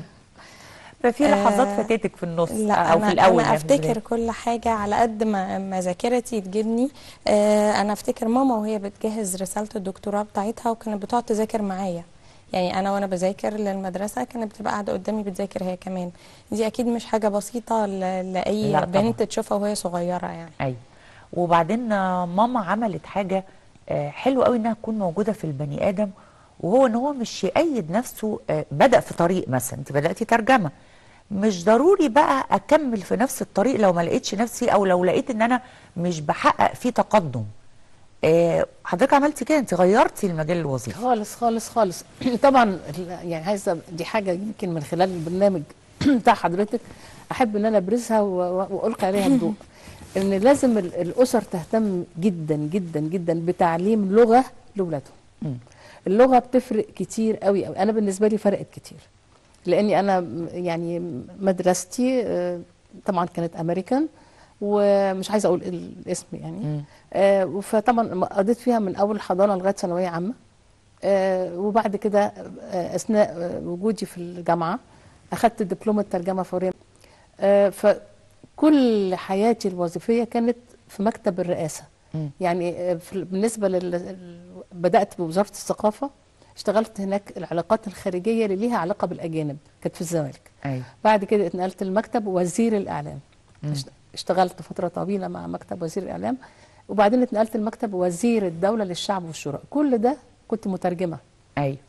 ففي لحظات آه، فاتتك في النص لا او أنا في الاول انا يعني في البداية. افتكر كل حاجه على قد ما ما ذاكرتي تجيبني آه انا افتكر ماما وهي بتجهز رساله الدكتوراه بتاعتها وكانت بتقعد تذاكر معايا يعني انا وانا بذاكر للمدرسه كانت بتبقى قاعده قدامي بتذاكر هي كمان دي اكيد مش حاجه بسيطه ل- لاي لا طبعاً. بنت تشوفها وهي صغيره يعني ايوه وبعدين آه، ماما عملت حاجه آه، حلوه قوي انها تكون موجوده في البني ادم وهو ان هو مش يأيد نفسه آه، بدأ في طريق مثلا انت بدأتي ترجمه مش ضروري بقى اكمل في نفس الطريق لو ما لقيتش نفسي او لو لقيت ان انا مش بحقق فيه تقدم آه، حضرتك عملتي كده انت غيرتي المجال الوظيفي خالص خالص خالص طبعا ال- يعني عايزه دي حاجه يمكن من خلال البرنامج بتاع حضرتك احب ان انا ابرزها و- و- والقي عليها الضوء ان لازم ال- الاسر تهتم جدا جدا جدا بتعليم لغه لاولادهم اللغه بتفرق كتير قوي قوي انا بالنسبه لي فرقت كتير لاني انا م- يعني مدرستي آه، طبعا كانت امريكان ومش عايزه اقول الاسم يعني آه، فطبعا قضيت فيها من اول حضانه لغايه ثانويه عامه آه، وبعد كده آه، اثناء آه، وجودي في الجامعه اخذت دبلوم الترجمه فوريه آه، فكل حياتي الوظيفيه كانت في مكتب الرئاسه مم. يعني آه، في- بالنسبه لل ال- بدات بوزاره الثقافه اشتغلت هناك العلاقات الخارجيه اللي ليها علاقه بالاجانب كانت في الزمالك ايوه بعد كده اتنقلت لمكتب وزير الاعلام مم. اشت- اشتغلت فتره طويله مع مكتب وزير الاعلام وبعدين اتنقلت لمكتب وزير الدوله للشعب والشورى كل ده كنت مترجمه ايوه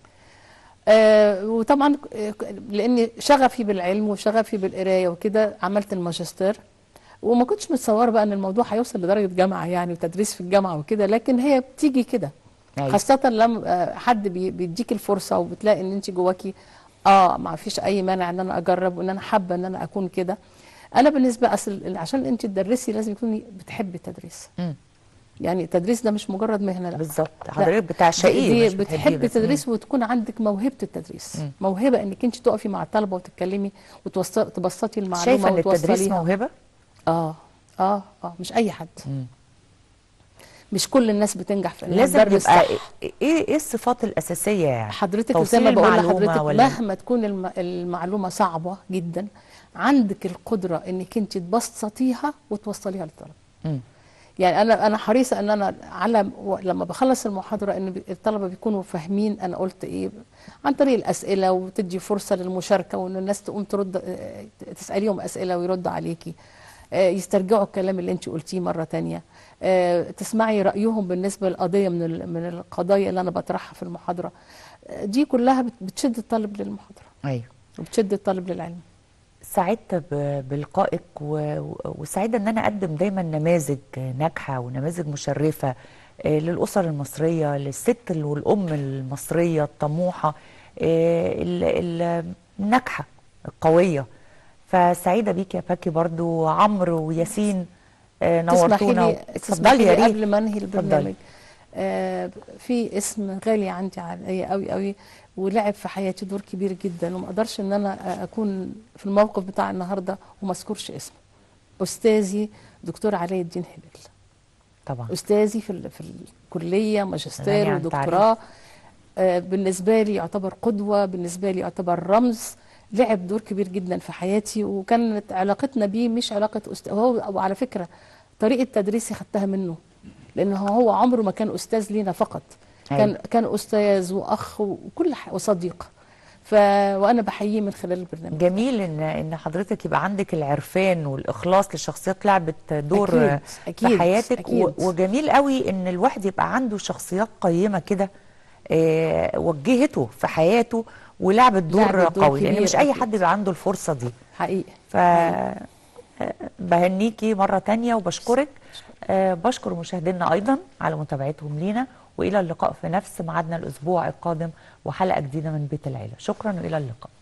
آه وطبعا آه، لاني شغفي بالعلم وشغفي بالقرايه وكده عملت الماجستير وما كنتش متصوره بقى ان الموضوع هيوصل لدرجه جامعه يعني وتدريس في الجامعه وكده لكن هي بتيجي كده أيوة. خاصه لما آه، حد بي- بيديك الفرصه وبتلاقي ان انت جواكي اه ما فيش اي مانع ان انا اجرب وان انا حابه ان انا اكون كده انا بالنسبه اصل عشان انت تدرسي لازم تكوني بتحبي التدريس مم. يعني التدريس ده مش مجرد مهنه لا بالظبط لا. حضرتك بتعشقيه دي مش بتحبيه بتحبي بس. التدريس وتكون عندك موهبه التدريس مم. موهبه انك انت تقفي مع الطلبه وتتكلمي وتبسطي المعلومه شايفه ان التدريس وتوصليها موهبه اه اه اه مش اي حد مم. مش كل الناس بتنجح في انها لازم تدرس يبقى صح. ايه ايه الصفات الاساسيه يعني حضرتك زي توصيل ما بقول المعلومة لحضرتك ولا- مهما تكون الم- المعلومه صعبه جدا عندك القدره انك انت تبسطيها وتوصليها للطلبه مم. يعني انا انا حريصه ان انا على و- لما بخلص المحاضره ان بي- الطلبه بيكونوا فاهمين انا قلت ايه عن طريق الاسئله وتدي فرصه للمشاركه وان الناس تقوم ترد آه، تساليهم اسئله ويردوا عليكي آه، يسترجعوا الكلام اللي انت قلتيه مره تانية آه، تسمعي رايهم بالنسبه للقضيه من ال- من القضايا اللي انا بطرحها في المحاضره آه، دي كلها بت- بتشد الطالب للمحاضره ايوه وبتشد الطالب للعلم سعدت ب- بلقائك و- و- وسعيدة ان انا اقدم دايما نماذج ناجحة ونماذج مشرفة آه، للأسر المصرية للست والأم المصرية الطموحة آه، ال- ال- الناجحة القوية فسعيدة بيك يا باكي برضو عمرو وياسين آه، تسمحي نورتونا لي اتفضلي تسمحي يا لي ريت قبل ما انهي البرنامج اتفضلي. آه في اسم غالي عندي عليا قوي قوي ولعب في حياتي دور كبير جدا وما اقدرش ان انا اكون في الموقف بتاع النهارده وما اذكرش اسمه استاذي دكتور علي الدين هلال طبعا استاذي في ال- في الكليه غني ماجستير عن ودكتوراه آه، بالنسبه لي يعتبر قدوه بالنسبه لي يعتبر رمز لعب دور كبير جدا في حياتي وكانت علاقتنا بيه مش علاقه استاذ هو وعلى فكره طريقه تدريسي خدتها منه لانه هو عمره ما كان استاذ لينا فقط كان أيوة. كان استاذ واخ وكل ح- وصديق ف وانا بحييه من خلال البرنامج جميل ان ان حضرتك يبقى عندك العرفان والاخلاص للشخصيات لعبت دور أكيد، آه، أكيد، في حياتك أكيد. و- وجميل قوي ان الواحد يبقى عنده شخصيات قيمه كده آه، وجهته في حياته ولعبت دور, لعبت دور قوي لان كبير مش اي أكيد. حد بيبقى عنده الفرصه دي حقيقي ف آه، بهنيكي مره تانية وبشكرك آه، بشكر مشاهدينا ايضا على متابعتهم لينا والى اللقاء في نفس ميعادنا الاسبوع القادم وحلقه جديده من بيت العيله شكرا والى اللقاء